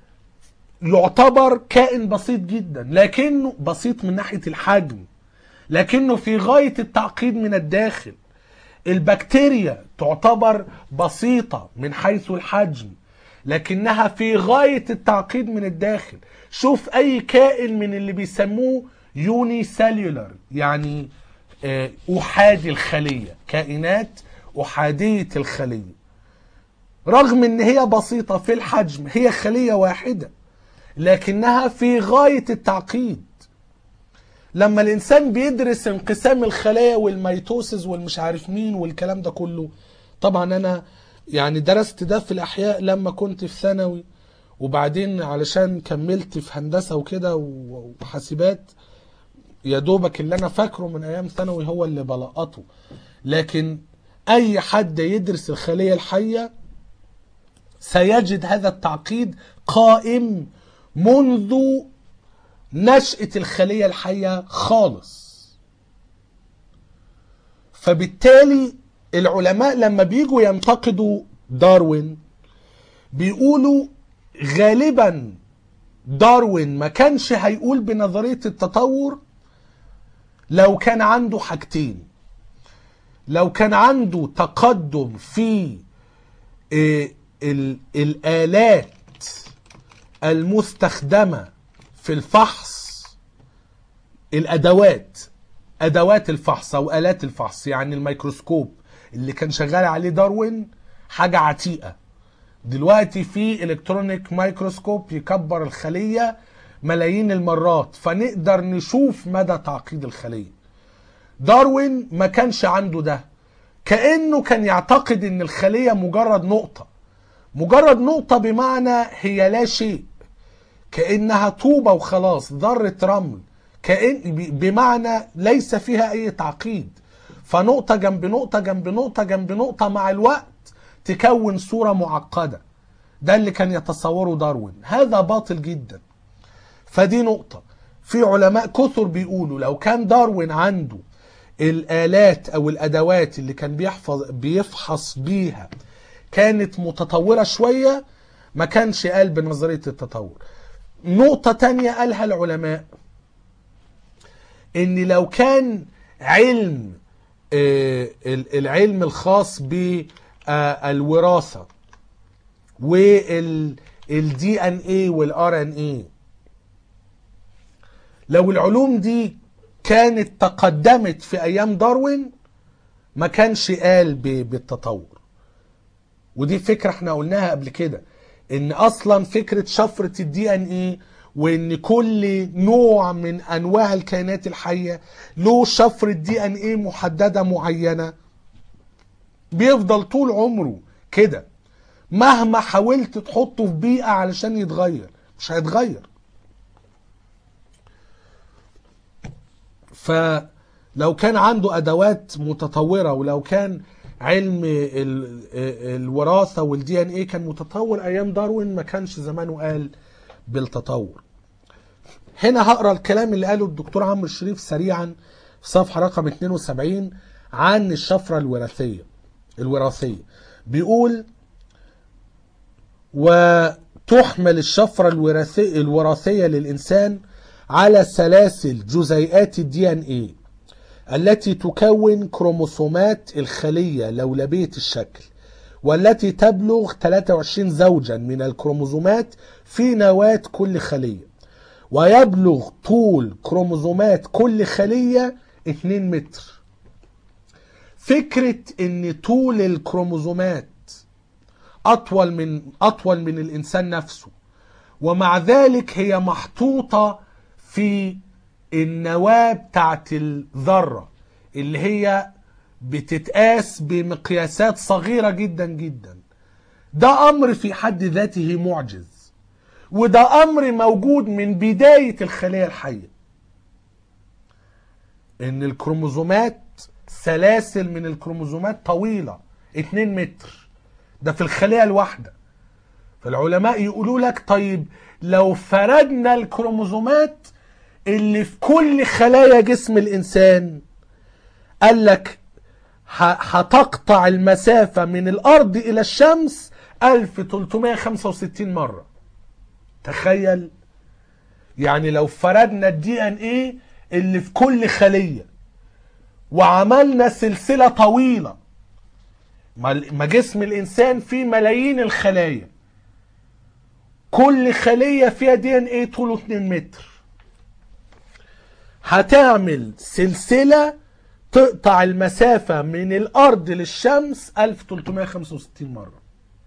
يعتبر كائن بسيط جدا لكنه بسيط من ناحيه الحجم لكنه في غايه التعقيد من الداخل البكتيريا تعتبر بسيطه من حيث الحجم لكنها في غايه التعقيد من الداخل شوف اي كائن من اللي بيسموه يوني سيلولر يعني آه، احادي الخليه كائنات احاديه الخليه رغم ان هي بسيطه في الحجم هي خليه واحده لكنها في غايه التعقيد لما الانسان بيدرس انقسام الخلايا والميتوسز والمش عارف مين والكلام ده كله طبعا انا يعني درست ده في الاحياء لما كنت في ثانوي وبعدين علشان كملت في هندسه وكده و- وحاسبات يا دوبك اللي انا فاكره من ايام ثانوي هو اللي بلقطه لكن اي حد يدرس الخليه الحيه سيجد هذا التعقيد قائم منذ نشأة الخلية الحية خالص فبالتالي العلماء لما بيجوا ينتقدوا داروين بيقولوا غالبا داروين ما كانش هيقول بنظرية التطور لو كان عنده حاجتين لو كان عنده تقدم في إيه، ال- الآلات المستخدمة في الفحص الأدوات أدوات الفحص أو آلات الفحص يعني الميكروسكوب اللي كان شغال عليه داروين حاجة عتيقة دلوقتي في الكترونيك مايكروسكوب يكبر الخلية ملايين المرات فنقدر نشوف مدى تعقيد الخلية داروين ما كانش عنده ده كأنه كان يعتقد ان الخلية مجرد نقطة مجرد نقطة بمعنى هي لا شيء كأنها طوبة وخلاص ذرة رمل كأن ب- بمعنى ليس فيها أي تعقيد فنقطة جنب نقطة جنب نقطة جنب نقطة مع الوقت تكون صورة معقدة ده اللي كان يتصوره داروين هذا باطل جدا فدي نقطة في علماء كثر بيقولوا لو كان داروين عنده الآلات أو الأدوات اللي كان بيحفظ بيفحص بيها كانت متطورة شوية ما كانش قال بنظرية التطور نقطة تانية قالها العلماء ان لو كان علم آه، ال- العلم الخاص بالوراثة والدي ان اي والار ان اي لو العلوم دي كانت تقدمت في ايام داروين ما كانش قال ب- بالتطور ودي فكره احنا قلناها قبل كده ان اصلا فكره شفره الدي ان ايه وان كل نوع من انواع الكائنات الحيه له شفره دي ان ايه محدده معينه بيفضل طول عمره كده مهما حاولت تحطه في بيئه علشان يتغير مش هيتغير فلو كان عنده ادوات متطوره ولو كان علم ال- الوراثه والدي ان ايه كان متطور ايام داروين ما كانش زمانه قال بالتطور هنا هقرا الكلام اللي قاله الدكتور عمرو الشريف سريعا في صفحه رقم 72 عن الشفره الوراثيه الوراثيه بيقول وتحمل الشفرة الوراثية, الوراثية للإنسان على سلاسل جزيئات الدي ان ايه التي تكون كروموسومات الخلية لولبية الشكل والتي تبلغ 23 زوجا من الكروموسومات في نواة كل خلية ويبلغ طول كروموسومات كل خلية 2 متر فكرة ان طول الكروموسومات اطول من اطول من الانسان نفسه ومع ذلك هي محطوطه في النواه بتاعت الذره اللي هي بتتقاس بمقياسات صغيره جدا جدا ده امر في حد ذاته معجز وده امر موجود من بدايه الخليه الحيه ان الكروموزومات سلاسل من الكروموزومات طويله 2 متر ده في الخليه الواحده فالعلماء يقولوا لك طيب لو فردنا الكروموزومات اللي في كل خلايا جسم الانسان قال لك ه- هتقطع المسافة من الأرض إلى الشمس 1365 مرة تخيل يعني لو فردنا الدي ان ايه اللي في كل خلية وعملنا سلسلة طويلة ما ما جسم الإنسان فيه ملايين الخلايا كل خلية فيها دي ان ايه طوله 2 متر هتعمل سلسلة تقطع المسافة من الأرض للشمس 1365 مرة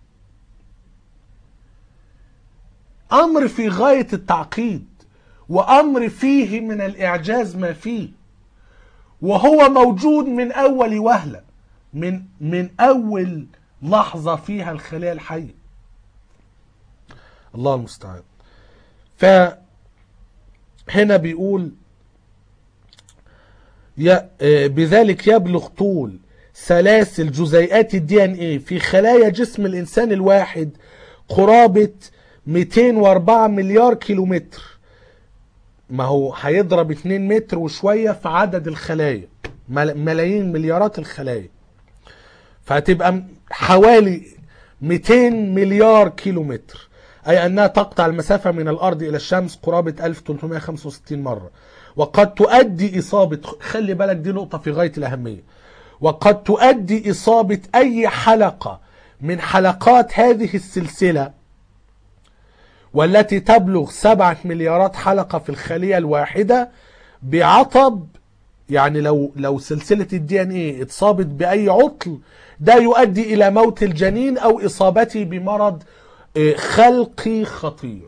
أمر في غاية التعقيد وأمر فيه من الإعجاز ما فيه وهو موجود من أول وهلة من من أول لحظة فيها الخلايا الحية الله المستعان فهنا بيقول ي- آه، بذلك يبلغ طول سلاسل جزيئات الدي ان ايه في خلايا جسم الانسان الواحد قرابة 204 مليار كيلومتر ما هو هيضرب 2 متر وشوية في عدد الخلايا مل- ملايين مليارات الخلايا فهتبقى م- حوالي 200 مليار كيلومتر أي أنها تقطع المسافة من الأرض إلى الشمس قرابة 1365 مرة وقد تؤدي إصابة خلي بالك دي نقطة في غاية الأهمية وقد تؤدي إصابة أي حلقة من حلقات هذه السلسلة والتي تبلغ سبعة مليارات حلقة في الخلية الواحدة بعطب يعني لو لو سلسلة الدي ان ايه اتصابت بأي عطل ده يؤدي إلى موت الجنين أو إصابته بمرض آه، خلقي خطير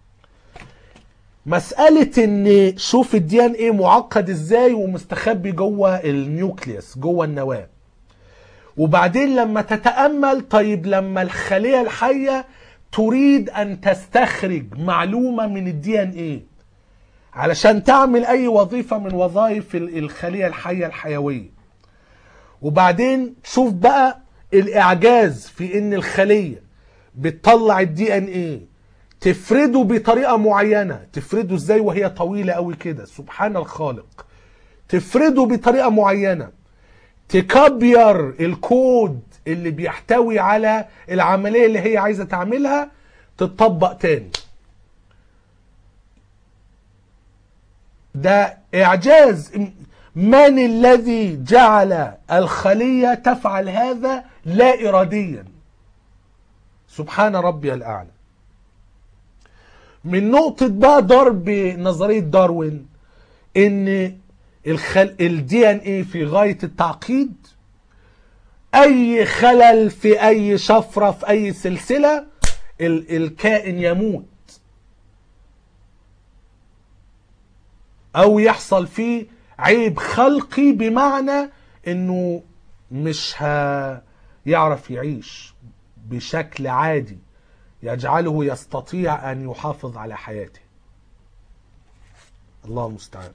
مسألة ان شوف الدي ان ايه معقد ازاي ومستخبي جوه النيوكليوس جوه النواة وبعدين لما تتأمل طيب لما الخلية الحية تريد ان تستخرج معلومة من الدي ان ايه علشان تعمل اي وظيفة من وظائف ال- الخلية الحية الحيوية وبعدين شوف بقى الاعجاز في ان الخلية بتطلع الدي ان ايه تفرده بطريقة معينة تفرده ازاي وهي طويلة قوي كده سبحان الخالق تفرده بطريقة معينة تكبير الكود اللي بيحتوي على العملية اللي هي عايزة تعملها تتطبق تاني ده إعجاز من الذي جعل الخلية تفعل هذا لا إراديا سبحان ربي الأعلى من نقطة بقى ضرب نظرية داروين ان الخل... الدي ان ايه في غاية التعقيد اي خلل في اي شفرة في اي سلسلة ال... الكائن يموت او يحصل فيه عيب خلقي بمعنى انه مش هيعرف يعيش بشكل عادي يجعله يستطيع ان يحافظ على حياته الله المستعان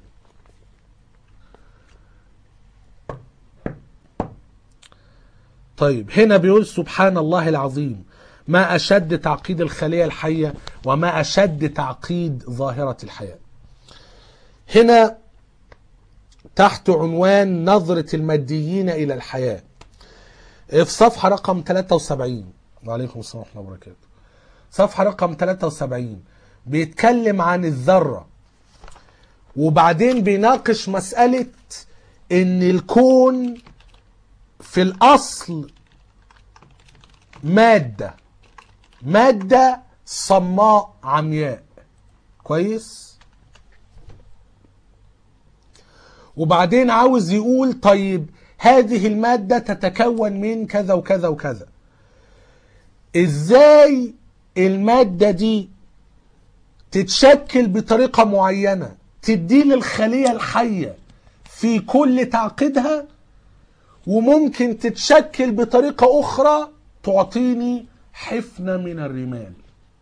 طيب هنا بيقول سبحان الله العظيم ما اشد تعقيد الخليه الحيه وما اشد تعقيد ظاهره الحياه هنا تحت عنوان نظره الماديين الى الحياه في صفحه رقم 73 وعليكم السلام ورحمه الله وبركاته صفحة رقم 73 بيتكلم عن الذرة وبعدين بيناقش مسألة ان الكون في الاصل مادة مادة صماء عمياء كويس وبعدين عاوز يقول طيب هذه المادة تتكون من كذا وكذا وكذا ازاي المادة دي تتشكل بطريقة معينة تدي للخلية الحية في كل تعقيدها وممكن تتشكل بطريقة أخرى تعطيني حفنة من الرمال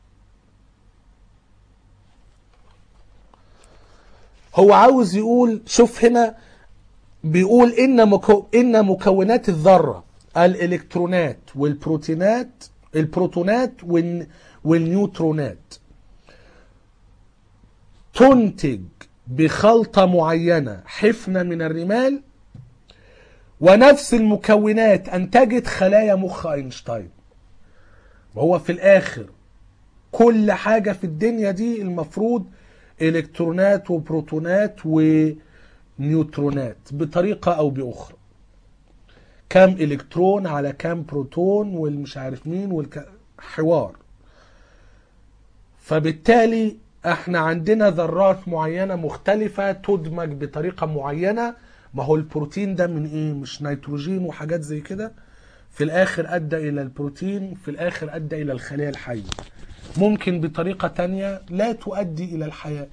هو عاوز يقول شوف هنا بيقول إن, مكو إن مكونات الذرة الإلكترونات والبروتينات البروتونات والن- والنيوترونات تنتج بخلطة معينة حفنة من الرمال ونفس المكونات أنتجت خلايا مخ أينشتاين وهو في الآخر كل حاجة في الدنيا دي المفروض إلكترونات وبروتونات ونيوترونات بطريقة أو بأخرى كام إلكترون على كام بروتون والمش عارف مين والك... حوار فبالتالي احنا عندنا ذرات معينة مختلفة تدمج بطريقة معينة ما هو البروتين ده من ايه مش نيتروجين وحاجات زي كده في الاخر ادى الى البروتين في الاخر ادى الى الخلايا الحية ممكن بطريقة تانية لا تؤدي الى الحياة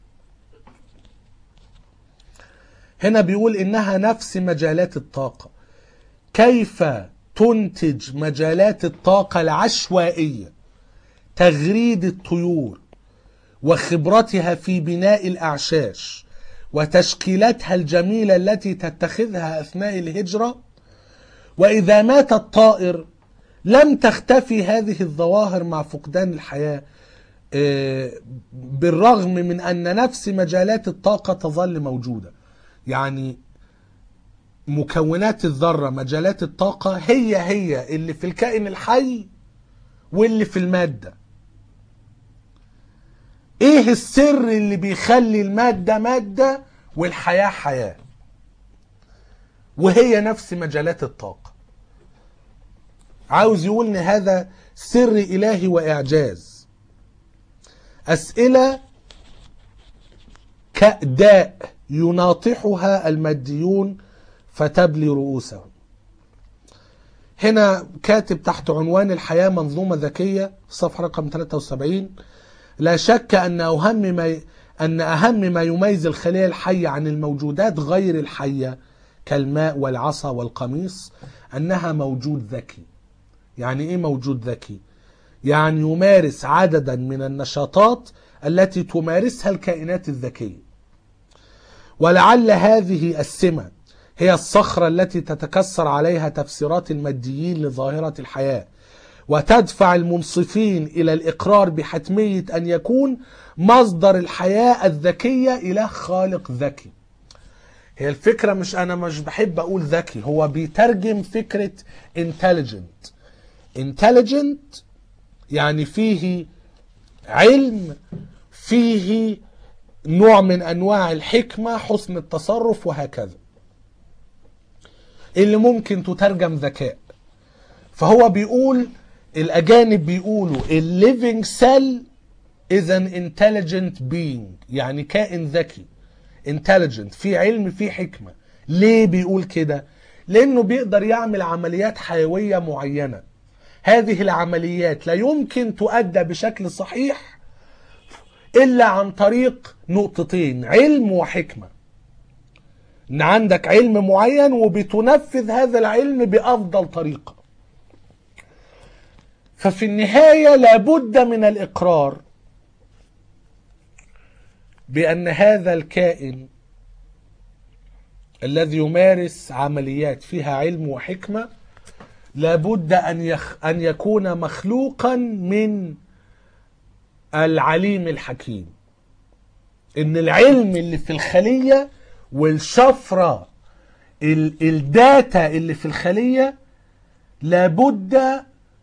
هنا بيقول انها نفس مجالات الطاقة كيف تنتج مجالات الطاقة العشوائية تغريد الطيور وخبرتها في بناء الأعشاش وتشكيلاتها الجميلة التي تتخذها أثناء الهجرة وإذا مات الطائر لم تختفي هذه الظواهر مع فقدان الحياة آه، بالرغم من أن نفس مجالات الطاقة تظل موجودة يعني مكونات الذرة مجالات الطاقة هي هي اللي في الكائن الحي واللي في المادة ايه السر اللي بيخلي المادة مادة والحياة حياة وهي نفس مجالات الطاقة عاوز يقول ان هذا سر الهي واعجاز اسئلة كأداء يناطحها الماديون فتبلي رؤوسهم هنا كاتب تحت عنوان الحياة منظومة ذكية صفحة رقم 73 لا شك أن أهم ما ي... أن أهم ما يميز الخلية الحية عن الموجودات غير الحية كالماء والعصا والقميص أنها موجود ذكي يعني إيه موجود ذكي؟ يعني يمارس عددا من النشاطات التي تمارسها الكائنات الذكية ولعل هذه السمة هي الصخرة التي تتكسر عليها تفسيرات الماديين لظاهرة الحياة وتدفع المنصفين إلى الإقرار بحتمية أن يكون مصدر الحياة الذكية إله خالق ذكي هي الفكرة مش أنا مش بحب أقول ذكي هو بيترجم فكرة intelligent intelligent يعني فيه علم فيه نوع من أنواع الحكمة حسن التصرف وهكذا اللي ممكن تترجم ذكاء فهو بيقول الأجانب بيقولوا الليفينج سيل is an intelligent being يعني كائن ذكي intelligent في علم في حكمة ليه بيقول كده لأنه بيقدر يعمل عمليات حيوية معينة هذه العمليات لا يمكن تؤدى بشكل صحيح إلا عن طريق نقطتين علم وحكمة ان عندك علم معين وبتنفذ هذا العلم بافضل طريقه ففي النهايه لابد من الاقرار بان هذا الكائن الذي يمارس عمليات فيها علم وحكمه لابد ان يخ ان يكون مخلوقا من العليم الحكيم ان العلم اللي في الخليه والشفرة ال- الداتا اللي في الخلية لابد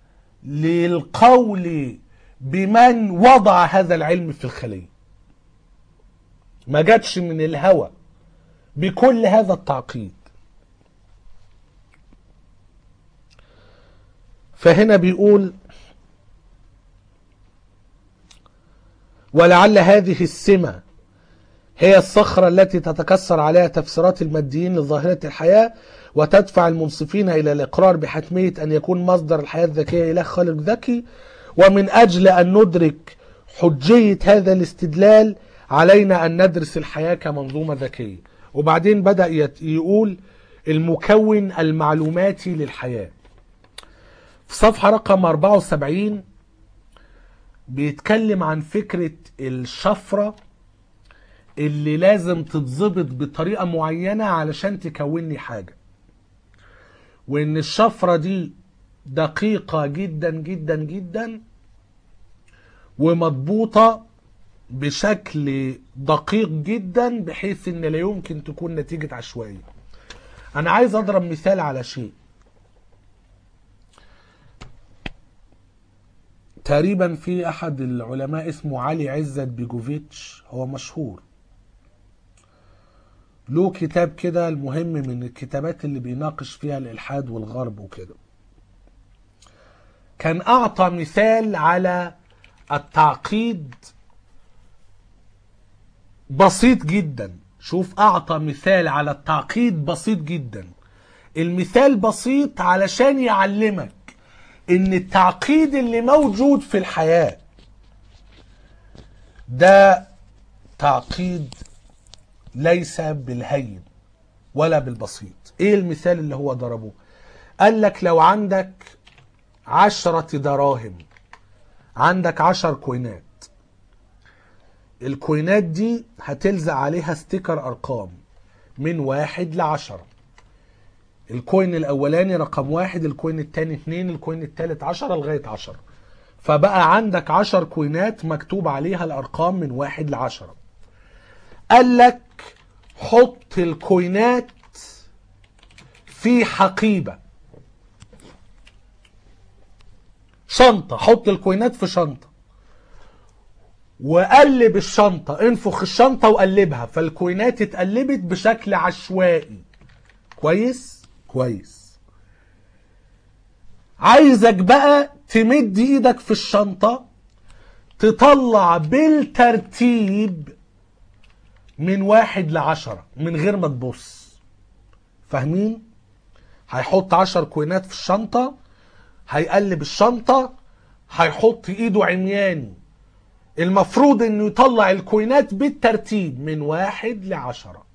للقول بمن وضع هذا العلم في الخلية ما جاتش من الهوى بكل هذا التعقيد فهنا بيقول ولعل هذه السمة هي الصخرة التي تتكسر عليها تفسيرات الماديين لظاهرة الحياة وتدفع المنصفين إلى الإقرار بحتمية أن يكون مصدر الحياة الذكية إله خالق ذكي ومن أجل أن ندرك حجية هذا الاستدلال علينا أن ندرس الحياة كمنظومة ذكية وبعدين بدأ يت- يقول المكون المعلوماتي للحياة في صفحة رقم 74 بيتكلم عن فكرة الشفرة اللي لازم تتظبط بطريقة معينة علشان تكون لي حاجة وان الشفرة دي دقيقة جدا جدا جدا ومضبوطة بشكل دقيق جدا بحيث ان لا يمكن تكون نتيجة عشوائية انا عايز اضرب مثال على شيء تقريبا في احد العلماء اسمه علي عزت بيجوفيتش هو مشهور له كتاب كده المهم من الكتابات اللي بيناقش فيها الالحاد والغرب وكده كان اعطى مثال على التعقيد بسيط جدا شوف اعطى مثال على التعقيد بسيط جدا المثال بسيط علشان يعلمك ان التعقيد اللي موجود في الحياة ده تعقيد ليس بالهين ولا بالبسيط ايه المثال اللي هو ضربه قال لك لو عندك عشرة دراهم عندك عشر كوينات الكوينات دي هتلزق عليها ستيكر ارقام من واحد لعشرة الكوين الاولاني رقم واحد الكوين التاني اتنين الكوين التالت عشرة لغاية عشرة فبقى عندك عشر كوينات مكتوب عليها الارقام من واحد لعشرة قال لك حط الكوينات في حقيبة شنطة حط الكوينات في شنطة وقلب الشنطة انفخ الشنطة وقلبها فالكوينات اتقلبت بشكل عشوائي كويس كويس عايزك بقى تمد ايدك في الشنطة تطلع بالترتيب من واحد لعشرة من غير ما تبص فاهمين هيحط عشر كوينات في الشنطة هيقلب الشنطة هيحط ايده عمياني المفروض انه يطلع الكوينات بالترتيب من واحد لعشرة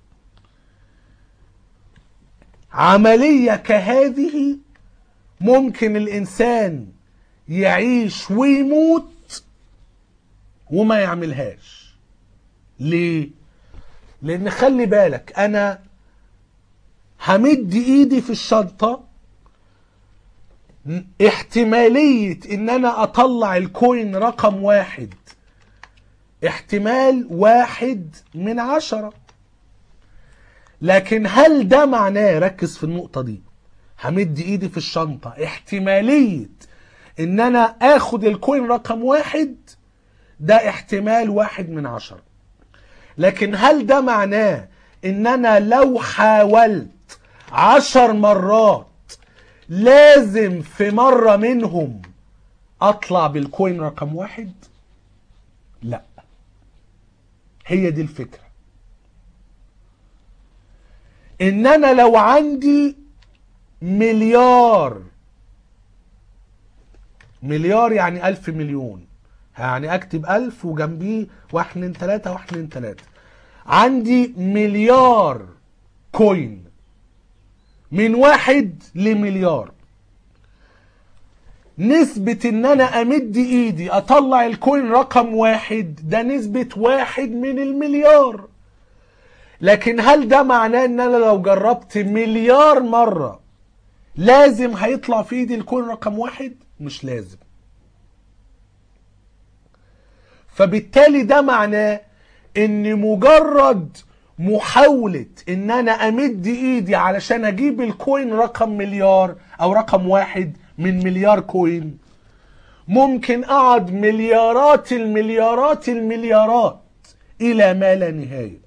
عملية كهذه ممكن الانسان يعيش ويموت وما يعملهاش ليه لان خلي بالك انا همد ايدي في الشنطة احتمالية ان انا اطلع الكوين رقم واحد احتمال واحد من عشرة لكن هل ده معناه ركز في النقطة دي همد ايدي في الشنطة احتمالية ان انا اخد الكوين رقم واحد ده احتمال واحد من عشرة لكن هل ده معناه ان انا لو حاولت عشر مرات لازم في مرة منهم اطلع بالكوين رقم واحد لا هي دي الفكرة ان انا لو عندي مليار مليار يعني الف مليون يعني اكتب الف وجنبيه واحد اتنين تلاتة واحد اتنين تلاتة عندي مليار كوين من واحد لمليار نسبة ان انا امد ايدي اطلع الكوين رقم واحد ده نسبة واحد من المليار لكن هل ده معناه ان انا لو جربت مليار مرة لازم هيطلع في ايدي الكوين رقم واحد مش لازم فبالتالي ده معناه ان مجرد محاولة ان انا امد ايدي علشان اجيب الكوين رقم مليار او رقم واحد من مليار كوين ممكن اقعد مليارات المليارات المليارات الى ما لا نهاية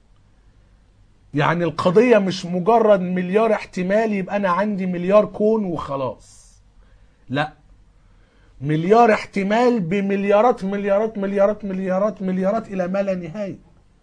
يعني القضية مش مجرد مليار احتمال يبقى انا عندي مليار كون وخلاص لا مليار احتمال بمليارات مليارات مليارات مليارات مليارات الى ما لا نهايه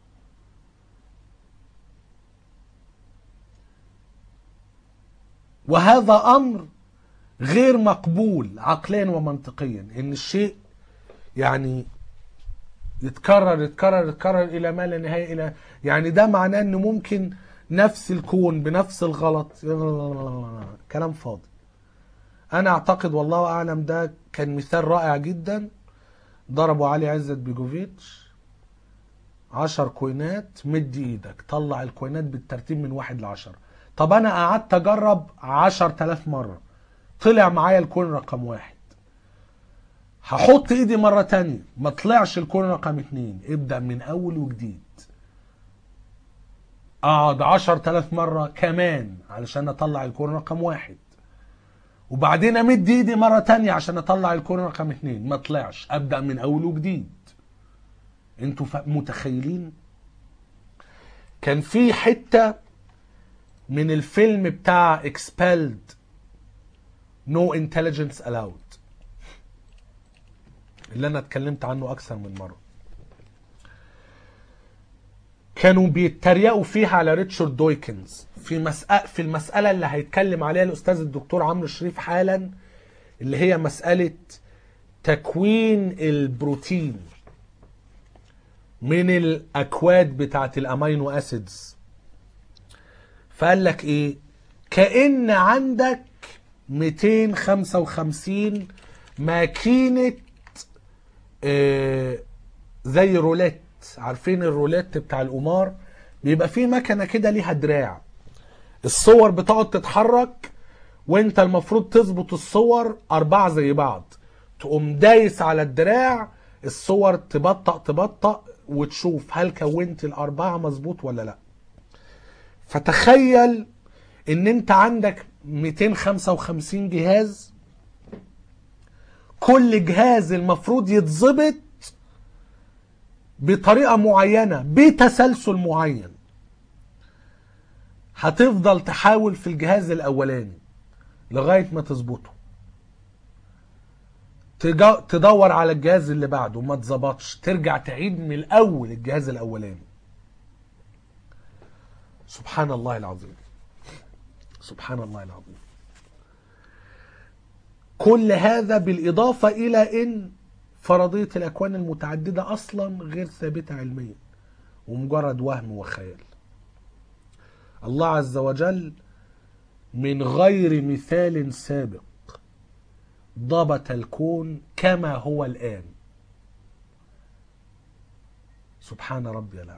وهذا امر غير مقبول عقليا ومنطقيا ان الشيء يعني يتكرر يتكرر يتكرر الى ما لا نهايه الى يعني ده معناه انه ممكن نفس الكون بنفس الغلط كلام فاضي انا اعتقد والله اعلم ده كان مثال رائع جدا ضربوا علي عزت بيجوفيتش عشر كوينات مد ايدك طلع الكوينات بالترتيب من واحد لعشرة طب انا قعدت اجرب عشر تلاف مرة طلع معايا الكون رقم واحد هحط ايدي مرة تانية ما طلعش الكون رقم اتنين ابدأ من اول وجديد اقعد عشر تلاف مرة كمان علشان اطلع الكون رقم واحد وبعدين امد ايدي مرة تانية عشان اطلع الكون رقم اتنين ما طلعش ابدأ من اول وجديد انتوا فا- متخيلين كان في حتة من الفيلم بتاع expelled no intelligence allowed اللي انا اتكلمت عنه اكثر من مره كانوا بيتريقوا فيها على ريتشارد دويكنز في مسألة في المسألة اللي هيتكلم عليها الأستاذ الدكتور عمرو شريف حالا اللي هي مسألة تكوين البروتين من الأكواد بتاعت الأمينو أسيدز فقال لك إيه كأن عندك 255 ماكينة آه، زي روليت عارفين الروليت بتاع القمار بيبقى فيه مكنه كده ليها دراع الصور بتقعد تتحرك وانت المفروض تظبط الصور اربعه زي بعض تقوم دايس على الدراع الصور تبطأ تبطأ وتشوف هل كونت الاربعه مظبوط ولا لا فتخيل ان انت عندك 255 جهاز كل جهاز المفروض يتظبط بطريقة معينة بتسلسل معين هتفضل تحاول في الجهاز الأولاني لغاية ما تظبطه تجا- تدور على الجهاز اللي بعده ما تظبطش ترجع تعيد من الأول الجهاز الأولاني سبحان الله العظيم سبحان الله العظيم كل هذا بالإضافة إلى أن فرضية الأكوان المتعددة أصلا غير ثابتة علميا ومجرد وهم وخيال الله عز وجل من غير مثال سابق ضبط الكون كما هو الآن سبحان ربي الأعلى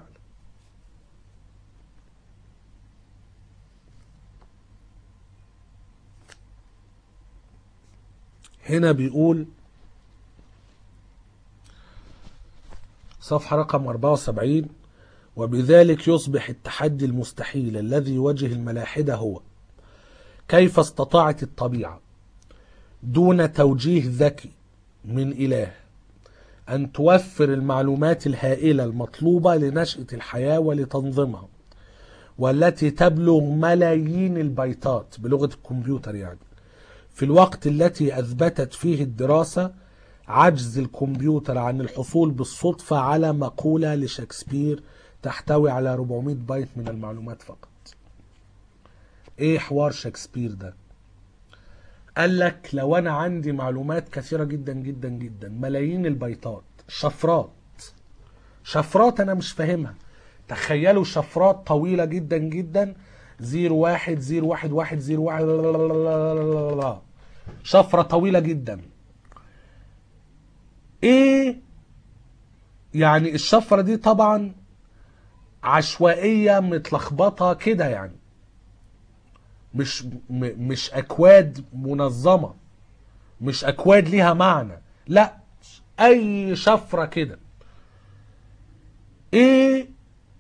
هنا بيقول صفحة رقم 74 وبذلك يصبح التحدي المستحيل الذي يواجه الملاحدة هو كيف استطاعت الطبيعة دون توجيه ذكي من إله أن توفر المعلومات الهائلة المطلوبة لنشأة الحياة ولتنظيمها والتي تبلغ ملايين البيتات بلغة الكمبيوتر يعني في الوقت التي أثبتت فيه الدراسة عجز الكمبيوتر عن الحصول بالصدفة على مقولة لشكسبير تحتوي على 400 بايت من المعلومات فقط ايه حوار شكسبير ده قال لك لو انا عندي معلومات كثيرة جدا جدا جدا ملايين البيتات شفرات شفرات انا مش فاهمها تخيلوا شفرات طويلة جدا جدا زيرو واحد زيرو واحد واحد زيرو واحد شفرة طويلة جدا ايه يعني الشفرة دي طبعا عشوائية متلخبطة كده يعني مش م- مش اكواد منظمة مش اكواد ليها معنى لا اي شفرة كده ايه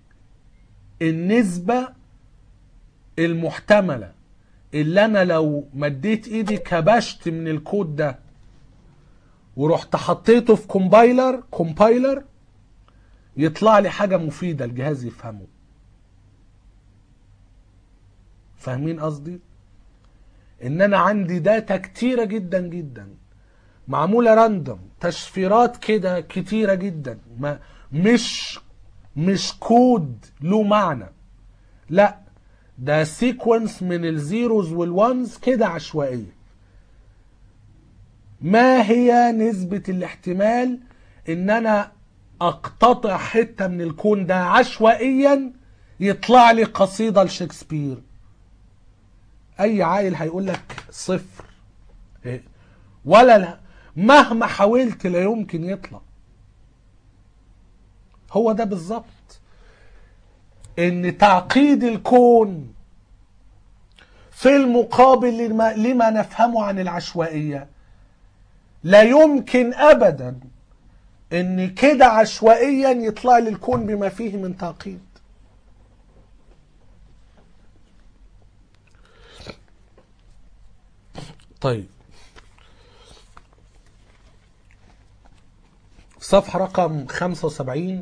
النسبة المحتملة اللي انا لو مديت ايدي كبشت من الكود ده ورحت حطيته في كومبايلر كومبايلر يطلع لي حاجة مفيدة الجهاز يفهمه فاهمين قصدي ان انا عندي داتا كتيرة جدا جدا معمولة راندوم تشفيرات كده كتيرة جدا ما مش مش كود له معنى لا ده سيكونس من الزيروز والوانز كده عشوائية ما هي نسبة الاحتمال ان انا اقتطع حتة من الكون ده عشوائيا يطلع لي قصيدة لشكسبير اي عائل هيقول لك صفر إيه؟ ولا لا مهما حاولت لا يمكن يطلع هو ده بالظبط ان تعقيد الكون في المقابل لما, لما نفهمه عن العشوائية لا يمكن أبدا ان كده عشوائيا يطلع لي الكون بما فيه من تعقيد طيب صفحة رقم 75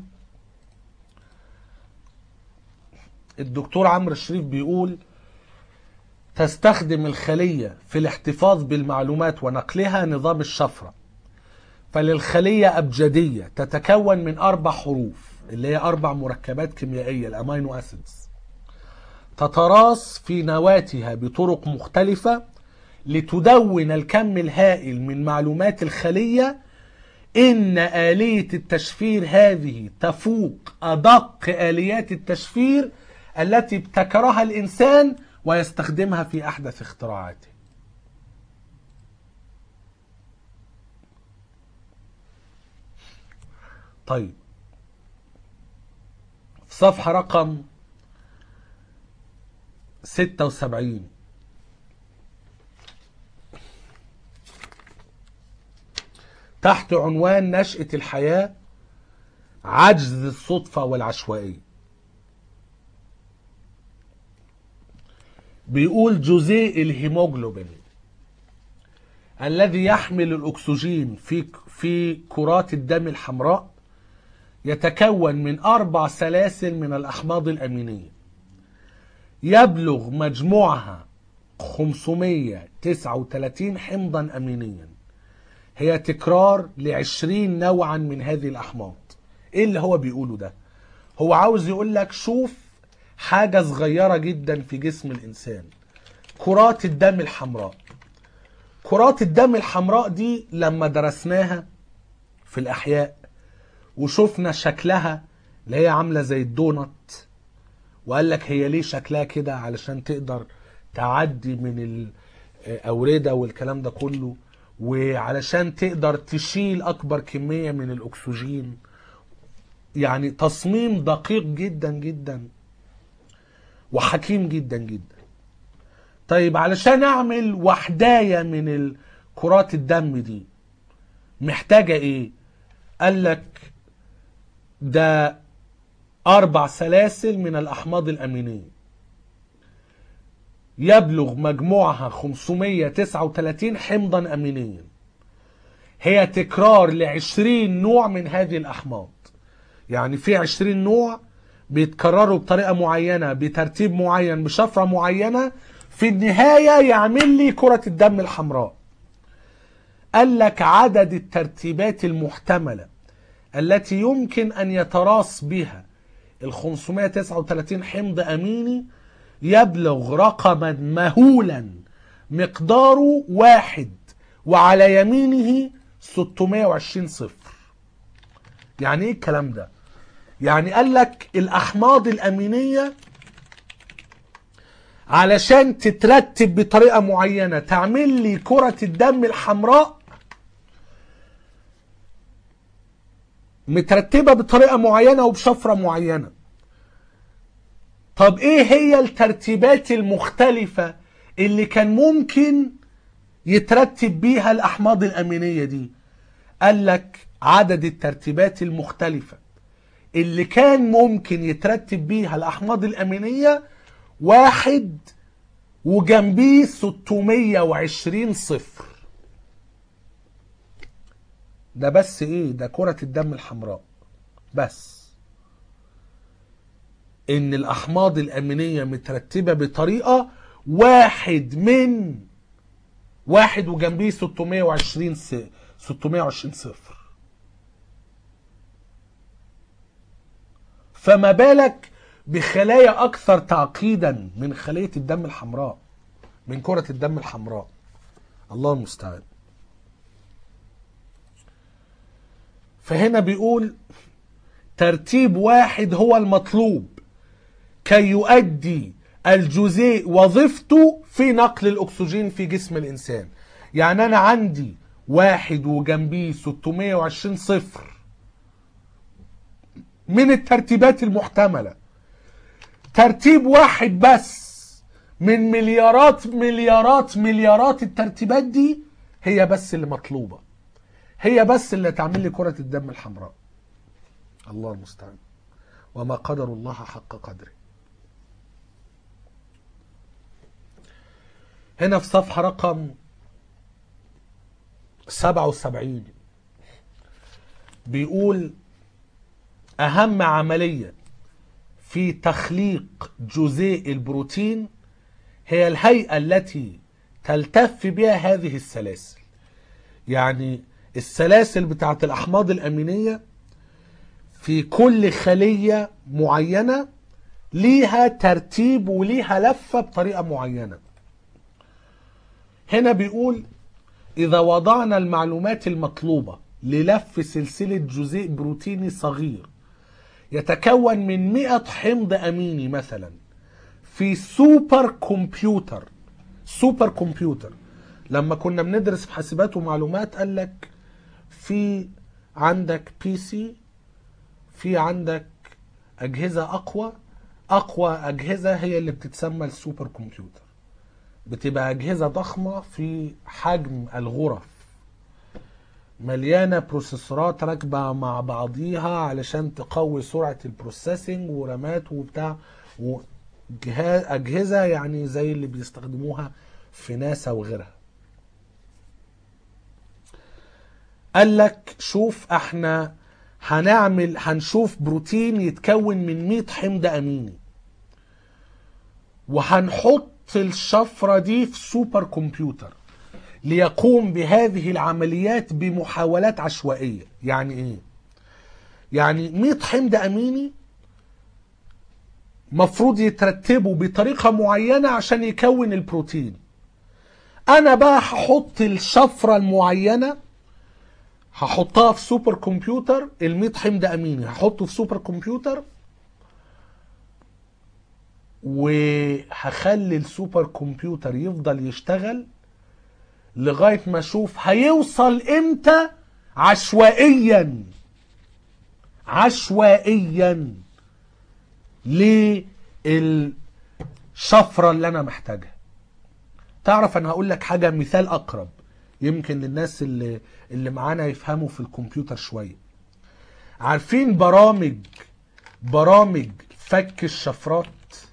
الدكتور عمرو الشريف بيقول تستخدم الخلية في الاحتفاظ بالمعلومات ونقلها نظام الشفرة فللخلية أبجدية تتكون من أربع حروف اللي هي أربع مركبات كيميائية الأمينو أسيدز تتراص في نواتها بطرق مختلفة لتدون الكم الهائل من معلومات الخلية إن آلية التشفير هذه تفوق أدق آليات التشفير التي ابتكرها الإنسان ويستخدمها في أحدث اختراعاته طيب في صفحة رقم 76 تحت عنوان نشأة الحياة عجز الصدفة والعشوائية بيقول جزيء الهيموجلوبين الذي يحمل الأكسجين في في كرات الدم الحمراء يتكون من أربع سلاسل من الأحماض الأمينية يبلغ مجموعها 539 حمضا أمينيا هي تكرار لعشرين نوعا من هذه الأحماض إيه اللي هو بيقوله ده هو عاوز يقول لك شوف حاجة صغيرة جدا في جسم الإنسان كرات الدم الحمراء كرات الدم الحمراء دي لما درسناها في الأحياء وشفنا شكلها اللي هي عاملة زي الدونت وقال لك هي ليه شكلها كده علشان تقدر تعدي من الأوردة والكلام ده كله وعلشان تقدر تشيل أكبر كمية من الأكسجين يعني تصميم دقيق جدا جدا وحكيم جدا جدا طيب علشان اعمل وحداية من كرات الدم دي محتاجة ايه قال لك ده اربع سلاسل من الاحماض الامينية يبلغ مجموعها 539 حمضا امينيا هي تكرار لعشرين نوع من هذه الاحماض يعني في عشرين نوع بيتكرروا بطريقة معينة بترتيب معين بشفرة معينة في النهاية يعمل لي كرة الدم الحمراء قال لك عدد الترتيبات المحتملة التي يمكن أن يتراص بها ال 539 حمض أميني يبلغ رقما مهولا مقداره واحد وعلى يمينه 620 صفر يعني ايه الكلام ده يعني قال لك الاحماض الامينيه علشان تترتب بطريقه معينه تعمل لي كره الدم الحمراء مترتبه بطريقه معينه وبشفره معينه طب ايه هي الترتيبات المختلفه اللي كان ممكن يترتب بيها الاحماض الامينيه دي قال لك عدد الترتيبات المختلفه اللي كان ممكن يترتب بيها الأحماض الأمينية واحد وجنبيه 620 صفر ده بس ايه ده كرة الدم الحمراء بس ان الاحماض الامينية مترتبة بطريقة واحد من واحد وجنبيه 620 س... 620 صفر فما بالك بخلايا اكثر تعقيدا من خليه الدم الحمراء من كره الدم الحمراء الله المستعان فهنا بيقول ترتيب واحد هو المطلوب كي يؤدي الجزيء وظيفته في نقل الاكسجين في جسم الانسان يعني انا عندي واحد وجنبيه 620 صفر من الترتيبات المحتملة ترتيب واحد بس من مليارات مليارات مليارات الترتيبات دي هي بس اللي مطلوبة هي بس اللي تعمل لي كرة الدم الحمراء الله المستعان وما قدر الله حق قدره هنا في صفحة رقم 77 بيقول أهم عملية في تخليق جزيء البروتين هي الهيئة التي تلتف بها هذه السلاسل يعني السلاسل بتاعت الأحماض الأمينية في كل خلية معينة ليها ترتيب وليها لفة بطريقة معينة هنا بيقول إذا وضعنا المعلومات المطلوبة للف سلسلة جزيء بروتيني صغير يتكون من 100 حمض أميني مثلا في سوبر كمبيوتر سوبر كمبيوتر لما كنا بندرس في حاسبات ومعلومات قال لك في عندك بي سي في عندك أجهزة أقوى أقوى أجهزة هي اللي بتتسمى السوبر كمبيوتر بتبقى أجهزة ضخمة في حجم الغرف مليانة بروسيسورات راكبة مع بعضيها علشان تقوي سرعة البروسيسنج ورامات وبتاع وجهاز أجهزة يعني زي اللي بيستخدموها في ناسا وغيرها قال لك شوف احنا هنعمل هنشوف بروتين يتكون من 100 حمض اميني وهنحط الشفرة دي في سوبر كمبيوتر ليقوم بهذه العمليات بمحاولات عشوائية يعني ايه يعني 100 حمض اميني مفروض يترتبوا بطريقة معينة عشان يكون البروتين انا بقى هحط الشفرة المعينة هحطها في سوبر كمبيوتر ال 100 حمض اميني هحطه في سوبر كمبيوتر وهخلي السوبر كمبيوتر يفضل يشتغل لغايه ما اشوف هيوصل امتى عشوائيا عشوائيا للشفره اللي انا محتاجها تعرف انا هقول لك حاجه مثال اقرب يمكن للناس اللي اللي معانا يفهموا في الكمبيوتر شويه عارفين برامج برامج فك الشفرات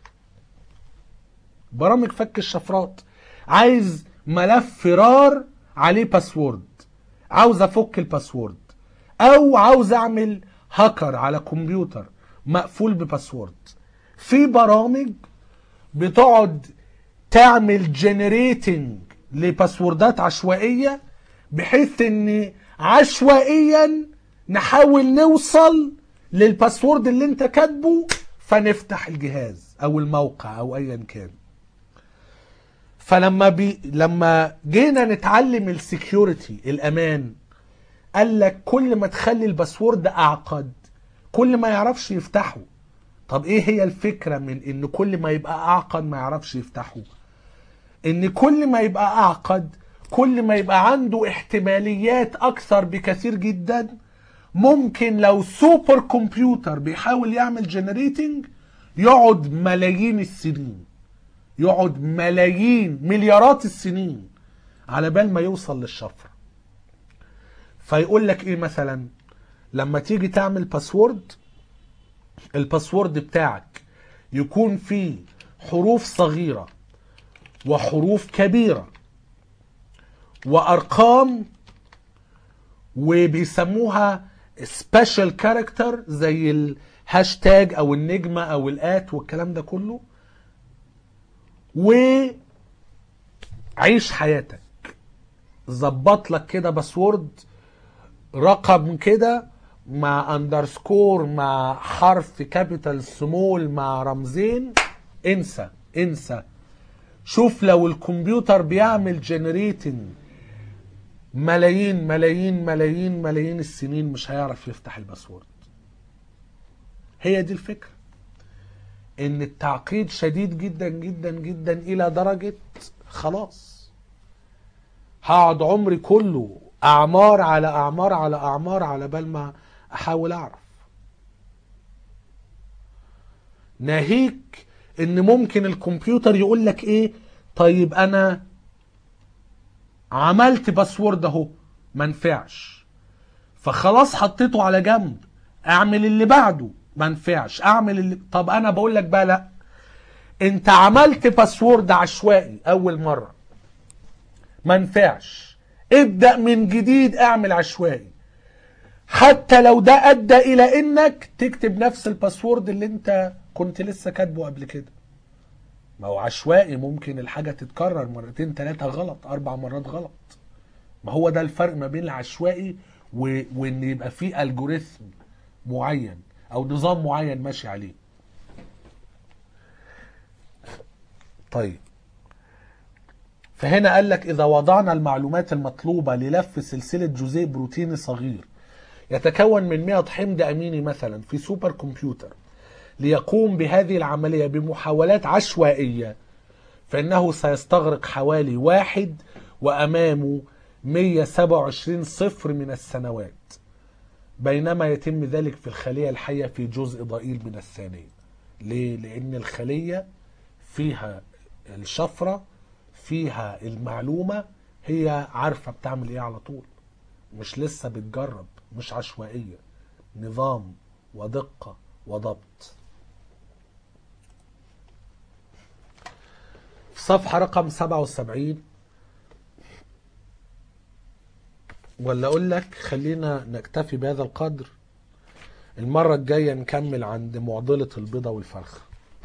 برامج فك الشفرات عايز ملف رار عليه باسورد عاوز افك الباسورد او عاوز اعمل هاكر على كمبيوتر مقفول بباسورد في برامج بتقعد تعمل جنريتنج لباسوردات عشوائيه بحيث ان عشوائيا نحاول نوصل للباسورد اللي انت كاتبه فنفتح الجهاز او الموقع او ايا كان فلما بي لما جينا نتعلم السكيورتي الامان قال لك كل ما تخلي الباسورد اعقد كل ما يعرفش يفتحه طب ايه هي الفكره من ان كل ما يبقى اعقد ما يعرفش يفتحه ان كل ما يبقى اعقد كل ما يبقى عنده احتماليات اكثر بكثير جدا ممكن لو سوبر كمبيوتر بيحاول يعمل جنريتنج يقعد ملايين السنين يقعد ملايين مليارات السنين على بال ما يوصل للشفره فيقول لك ايه مثلا لما تيجي تعمل باسورد الباسورد بتاعك يكون فيه حروف صغيره وحروف كبيره وارقام وبيسموها سبيشال كاركتر زي الهاشتاج او النجمه او الات والكلام ده كله وعيش حياتك ظبط لك كده باسورد رقم كده مع اندرسكور مع حرف كابيتال سمول مع رمزين انسى انسى شوف لو الكمبيوتر بيعمل جنريتنج ملايين ملايين ملايين ملايين السنين مش هيعرف يفتح الباسورد هي دي الفكرة ان التعقيد شديد جدا جدا جدا الى درجة خلاص هقعد عمري كله اعمار على اعمار على اعمار على بال ما احاول اعرف ناهيك ان ممكن الكمبيوتر يقول لك ايه طيب انا عملت باسورد اهو ما نفعش فخلاص حطيته على جنب اعمل اللي بعده ما نفعش اعمل اللي طب انا بقول لك بقى لا انت عملت باسورد عشوائي اول مره ما نفعش ابدا من جديد اعمل عشوائي حتى لو ده ادى الى انك تكتب نفس الباسورد اللي انت كنت لسه كاتبه قبل كده ما هو عشوائي ممكن الحاجه تتكرر مرتين ثلاثه غلط اربع مرات غلط ما هو ده الفرق ما بين العشوائي و... وان يبقى فيه الجوريثم معين او نظام معين ماشي عليه طيب فهنا قال لك اذا وضعنا المعلومات المطلوبه للف سلسله جزيء بروتيني صغير يتكون من 100 حمض اميني مثلا في سوبر كمبيوتر ليقوم بهذه العمليه بمحاولات عشوائيه فانه سيستغرق حوالي واحد وامامه 127 صفر من السنوات بينما يتم ذلك في الخليه الحيه في جزء ضئيل من الثانيه ليه لان الخليه فيها الشفره فيها المعلومه هي عارفه بتعمل ايه على طول مش لسه بتجرب مش عشوائيه نظام ودقه وضبط في صفحه رقم 77 ولا اقول لك خلينا نكتفي بهذا القدر المرة الجاية نكمل عند معضلة البيضة والفرخ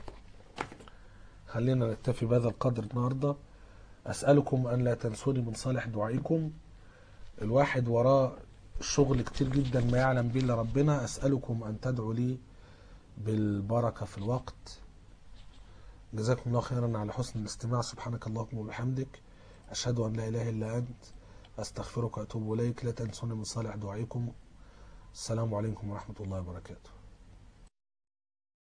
خلينا نكتفي بهذا القدر النهاردة أسألكم أن لا تنسوني من صالح دعائكم الواحد وراه شغل كتير جدا ما يعلم به الا ربنا أسألكم أن تدعوا لي بالبركة في الوقت جزاكم الله خيرا على حسن الاستماع سبحانك اللهم وبحمدك أشهد أن لا إله إلا أنت أستغفرك وأتوب إليك لا تنسوني من صالح دعائكم السلام عليكم ورحمة الله وبركاته